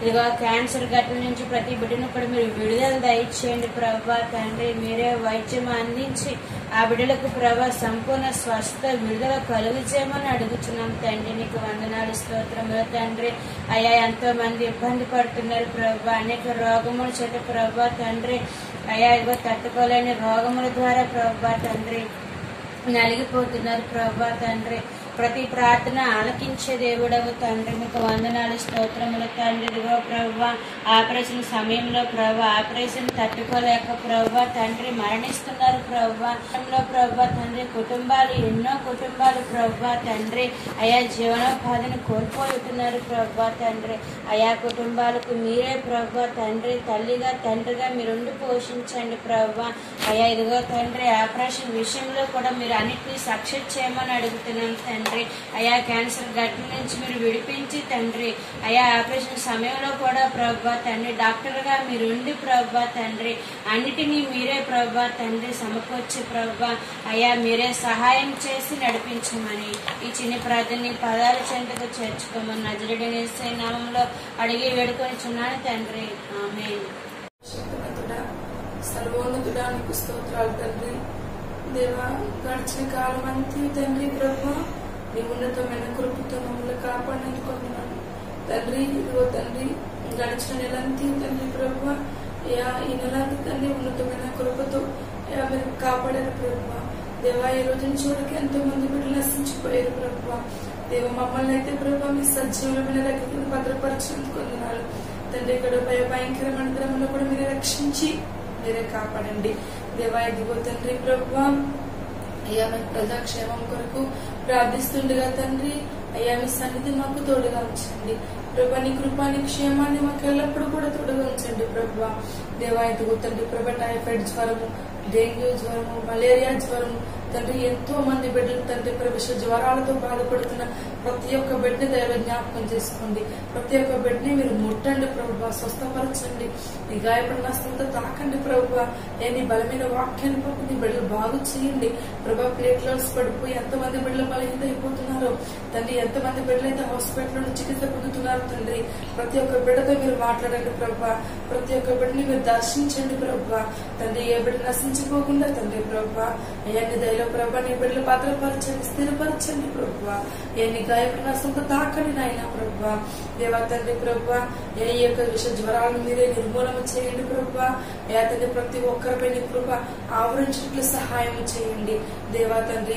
ఇదిగో క్యాన్సర్ గట్ల నుంచి ప్రతి బిడ్డను కూడా మీరు విడుదల దయచేయండి ప్రభా తండ్రి మీరే వైద్యం అందించి ఆ బిడ్డలకు ప్రభా సంపూర్ణ స్వస్థ విడుదల కలుగు చేయమని అడుగుతున్నాం తండ్రి నీకు వందనాలు స్తోత్రములు తండ్రి అయ్యా ఎంతో మంది ఇబ్బంది పడుతున్నారు ప్రభా అనేక రోగముల చేత ప్రభా తండ్రి అయ్యా ఇదిగో తట్టుకోలేని రోగముల ద్వారా ప్రభా తండ్రి నలిగిపోతున్నారు ప్రభా తండ్రి ప్రతి ప్రార్థన ఆలకించే దేవుడవు తండ్రి మీకు వందనాలు స్తోత్రములు తండ్రి ఇదిగో ప్రభా ఆపరేషన్ సమయంలో ప్రభా ఆపరేషన్ తట్టుకోలేక ప్రభా తండ్రి మరణిస్తున్నారు ప్రభా సమయంలో ప్రభా తండ్రి కుటుంబాలు ఎన్నో కుటుంబాలు ప్రభా తండ్రి అయా జీవనోపాధిని కోల్పోతున్నారు ప్రభా తండ్రి అయా కుటుంబాలకు మీరే ప్రభా తండ్రి తల్లిగా తండ్రిగా మీరుండి పోషించండి ప్రభా అయా ఇదిగో తండ్రి ఆపరేషన్ విషయంలో కూడా మీరు అన్నిటినీ సక్సెస్ చేయమని అడుగుతున్నాం తండ్రి అయా క్యాన్సర్ గట్టి నుంచి మీరు విడిపించి తండ్రి అయా ఆపరేషన్ సమయంలో కూడా ప్రభా తండ్రి డాక్టర్గా మీరు ఉండి ప్రభా తండ్రి అన్నిటినీ మీరే ప్రభా తండ్రి సమకూర్చి ప్రభా అయా మీరే సహాయం చేసి నడిపించమని ఈ చిన్న ప్రార్థనని పదాల చెంతకు చేర్చుకోమని నజరుడి నామంలో అడిగి వేడుకొని చున్నాను తండ్రి ఆమె శక్తివంతుడా సర్వోన్నతుడా నీకు స్తోత్రాలు తండ్రి దేవా గడిచిన కాలం అంతే తండ్రి ప్రభా నీ ఉన్నతమైన కృపతో మమ్మల్ని కాపాడేందుకున్నాను తండ్రి ఇదిగో తండ్రి గడిచిన నెలంతా తండ్రి ప్రభా యా ఈ నెలంతా తండ్రి ఉన్నతమైన కృపతో యా మీరు కాపాడారు ప్రభా దేవా ఈ రోజు చూడక ఎంతో మంది బిడ్డలు నశించిపోయారు ప్రభా దేవ మమ్మల్ని అయితే ప్రభా మీ సజీవమైన రక్షణ భద్రపరచుకుంటున్నారు తండ్రి ఇక్కడ భయ భయంకరమైన దినములో కూడా మీరే రక్షించి మీరే కాపాడండి దేవా ఇదిగో తండ్రి ప్రభా అయ్యా మీ ప్రజాక్షేమం కొరకు ప్రార్థిస్తుండగా తండ్రి అయ్యా మీ సన్నిధి మాకు తోడుగా ఉంచండి ప్రభా నీ కృపాని క్షేమాన్ని మాకు ఎల్లప్పుడూ కూడా తోడుగా ఉంచండి ప్రభా దేవా ఇదిగో తండ్రి ప్రభా టైఫాయిడ్ జ్వరము డెంగ్యూ జ్వరము మలేరియా జ్వరము తండ్రి ఎంతో మంది బిడ్డలు తండ్రి ప్రవేశ జ్వరాలతో బాధపడుతున్న ప్రతి ఒక్క బిడ్డని దైవ జ్ఞాపకం చేసుకోండి ప్రతి ఒక్క బిడ్డని మీరు ముట్టండి ప్రభు స్వస్థపరచండి నీ గాయపడిన హస్తంతో తాకండి ప్రభు ఏ నీ బలమైన వాక్యాన్ని పట్టు నీ బిడ్డలు బాగు చేయండి ప్రభా ప్లేట్లర్స్ పడిపోయి ఎంతమంది బిడ్డలు బలహీన అయిపోతున్నారో తండ్రి ఎంతమంది బిడ్డలు అయితే హాస్పిటల్లో చికిత్స పొందుతున్నారు తండ్రి ప్రతి ఒక్క బిడ్డతో మీరు మాట్లాడండి ప్రభా ప్రతి ఒక్క బిడ్డని మీరు దర్శించండి ప్రభా తండ్రి ఏ బిడ్డ నశించిపోకుండా తండ్రి ప్రభా అయ్యాన్ని దయలో ప్రభా నీ బిడ్డలు భద్రపరచండి స్థిరపరచండి ప్రభా ఏ నీ గాయపడిన సొంత తాకండి నాయన ప్రభా దేవా తండ్రి ప్రభా ఏ యొక్క విష జ్వరాలను మీరే నిర్మూలన చేయండి ప్రభా ఏ తండ్రి ప్రతి ఒక్కరిపై నీ కృప ఆవరించినట్లు సహాయం చేయండి దేవా తండ్రి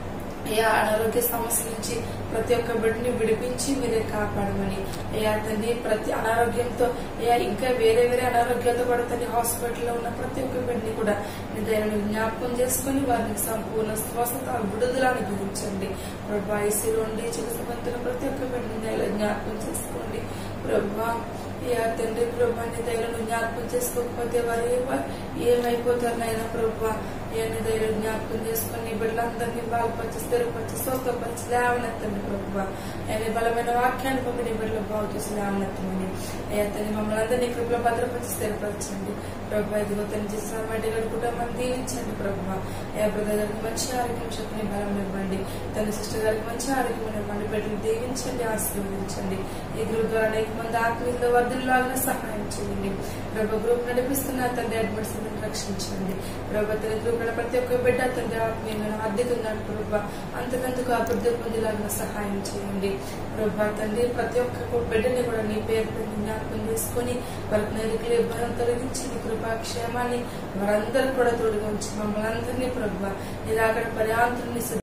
ఏ అనారోగ్య సమస్య నుంచి ప్రతి ఒక్క బిడ్డని విడిపించి మీరే కాపాడమని అయ్యా తండ్రి ప్రతి అనారోగ్యంతో అయ్యా ఇంకా వేరే వేరే అనారోగ్యాలతో పడుతుంది హాస్పిటల్లో ఉన్న ప్రతి ఒక్క బిడ్డని కూడా మీ దయను జ్ఞాపకం చేసుకుని వారిని సంపూర్ణ స్వస్థత విడుదల అనుగ్రహించండి ప్రభా ఐసీలో ఉండి చికిత్స పొందుతున్న ప్రతి ఒక్క బిడ్డని దయలో జ్ఞాపకం చేసుకోండి ప్రభా అయ్యా తండ్రి ప్రభా నీ దయలను జ్ఞాపకం చేసుకోకపోతే వారు ఏ- ఏమైపోతారు నాయన ప్రభా అయ్యాన్ని ధైర్యం జ్ఞాపకం చేసుకుని బిడ్డలందరినీ బాగుపరిచి స్థిరపరిచి సౌకపరిచి లేవనెత్తండి ప్రభు ఆయన బలమైన వాక్యాన్ని పంపిణీ బిడ్డలు బాగు చేసి లేవనెత్తమని అయ్యా తల్లి మమ్మల్ని అందరినీ కృపలో భద్రపరిచి స్థిరపరచండి ప్రభు ఇదిగో తను చేసిన మట్టి గారి కుటుంబాన్ని దీవించండి ప్రభు అయ్యా బ్రదర్ గారికి మంచి ఆరోగ్యం చెప్పని బలం ఇవ్వండి తన సిస్టర్ గారికి మంచి ఆరోగ్యం ఇవ్వండి బిడ్డలు దీవించండి ఆశీర్వదించండి ఈ గ్రూప్ ద్వారా అనేక మంది ఆత్మీయుల వర్ధులాగా సహాయం చేయండి ప్రభు గ్రూప్ నడిపిస్తున్న తండ్రి అడ్మిట్స్ రక్షించండి ప్రభు తన గ్రూప్ లో ప్రతి ఒక్క బిడ్డ తండ్రి ఆత్మీయంగా ఆర్థికంగా ప్రభు అంతకంతకు అభివృద్ధి పొందేలాగా సహాయం చేయండి ప్రభు తండ్రి ప్రతి ఒక్క బిడ్డని కూడా నీ పేరు పెట్టి జ్ఞాపకం చేసుకొని వారికి నైరుకులు ఇబ్బంది తొలగించి నీ కృపాక్షేమాన్ని వారందరూ కూడా తోడుగా ఉంచి మమ్మల్ని అందరినీ ప్రభు ఇలాగ పర్యాంతుని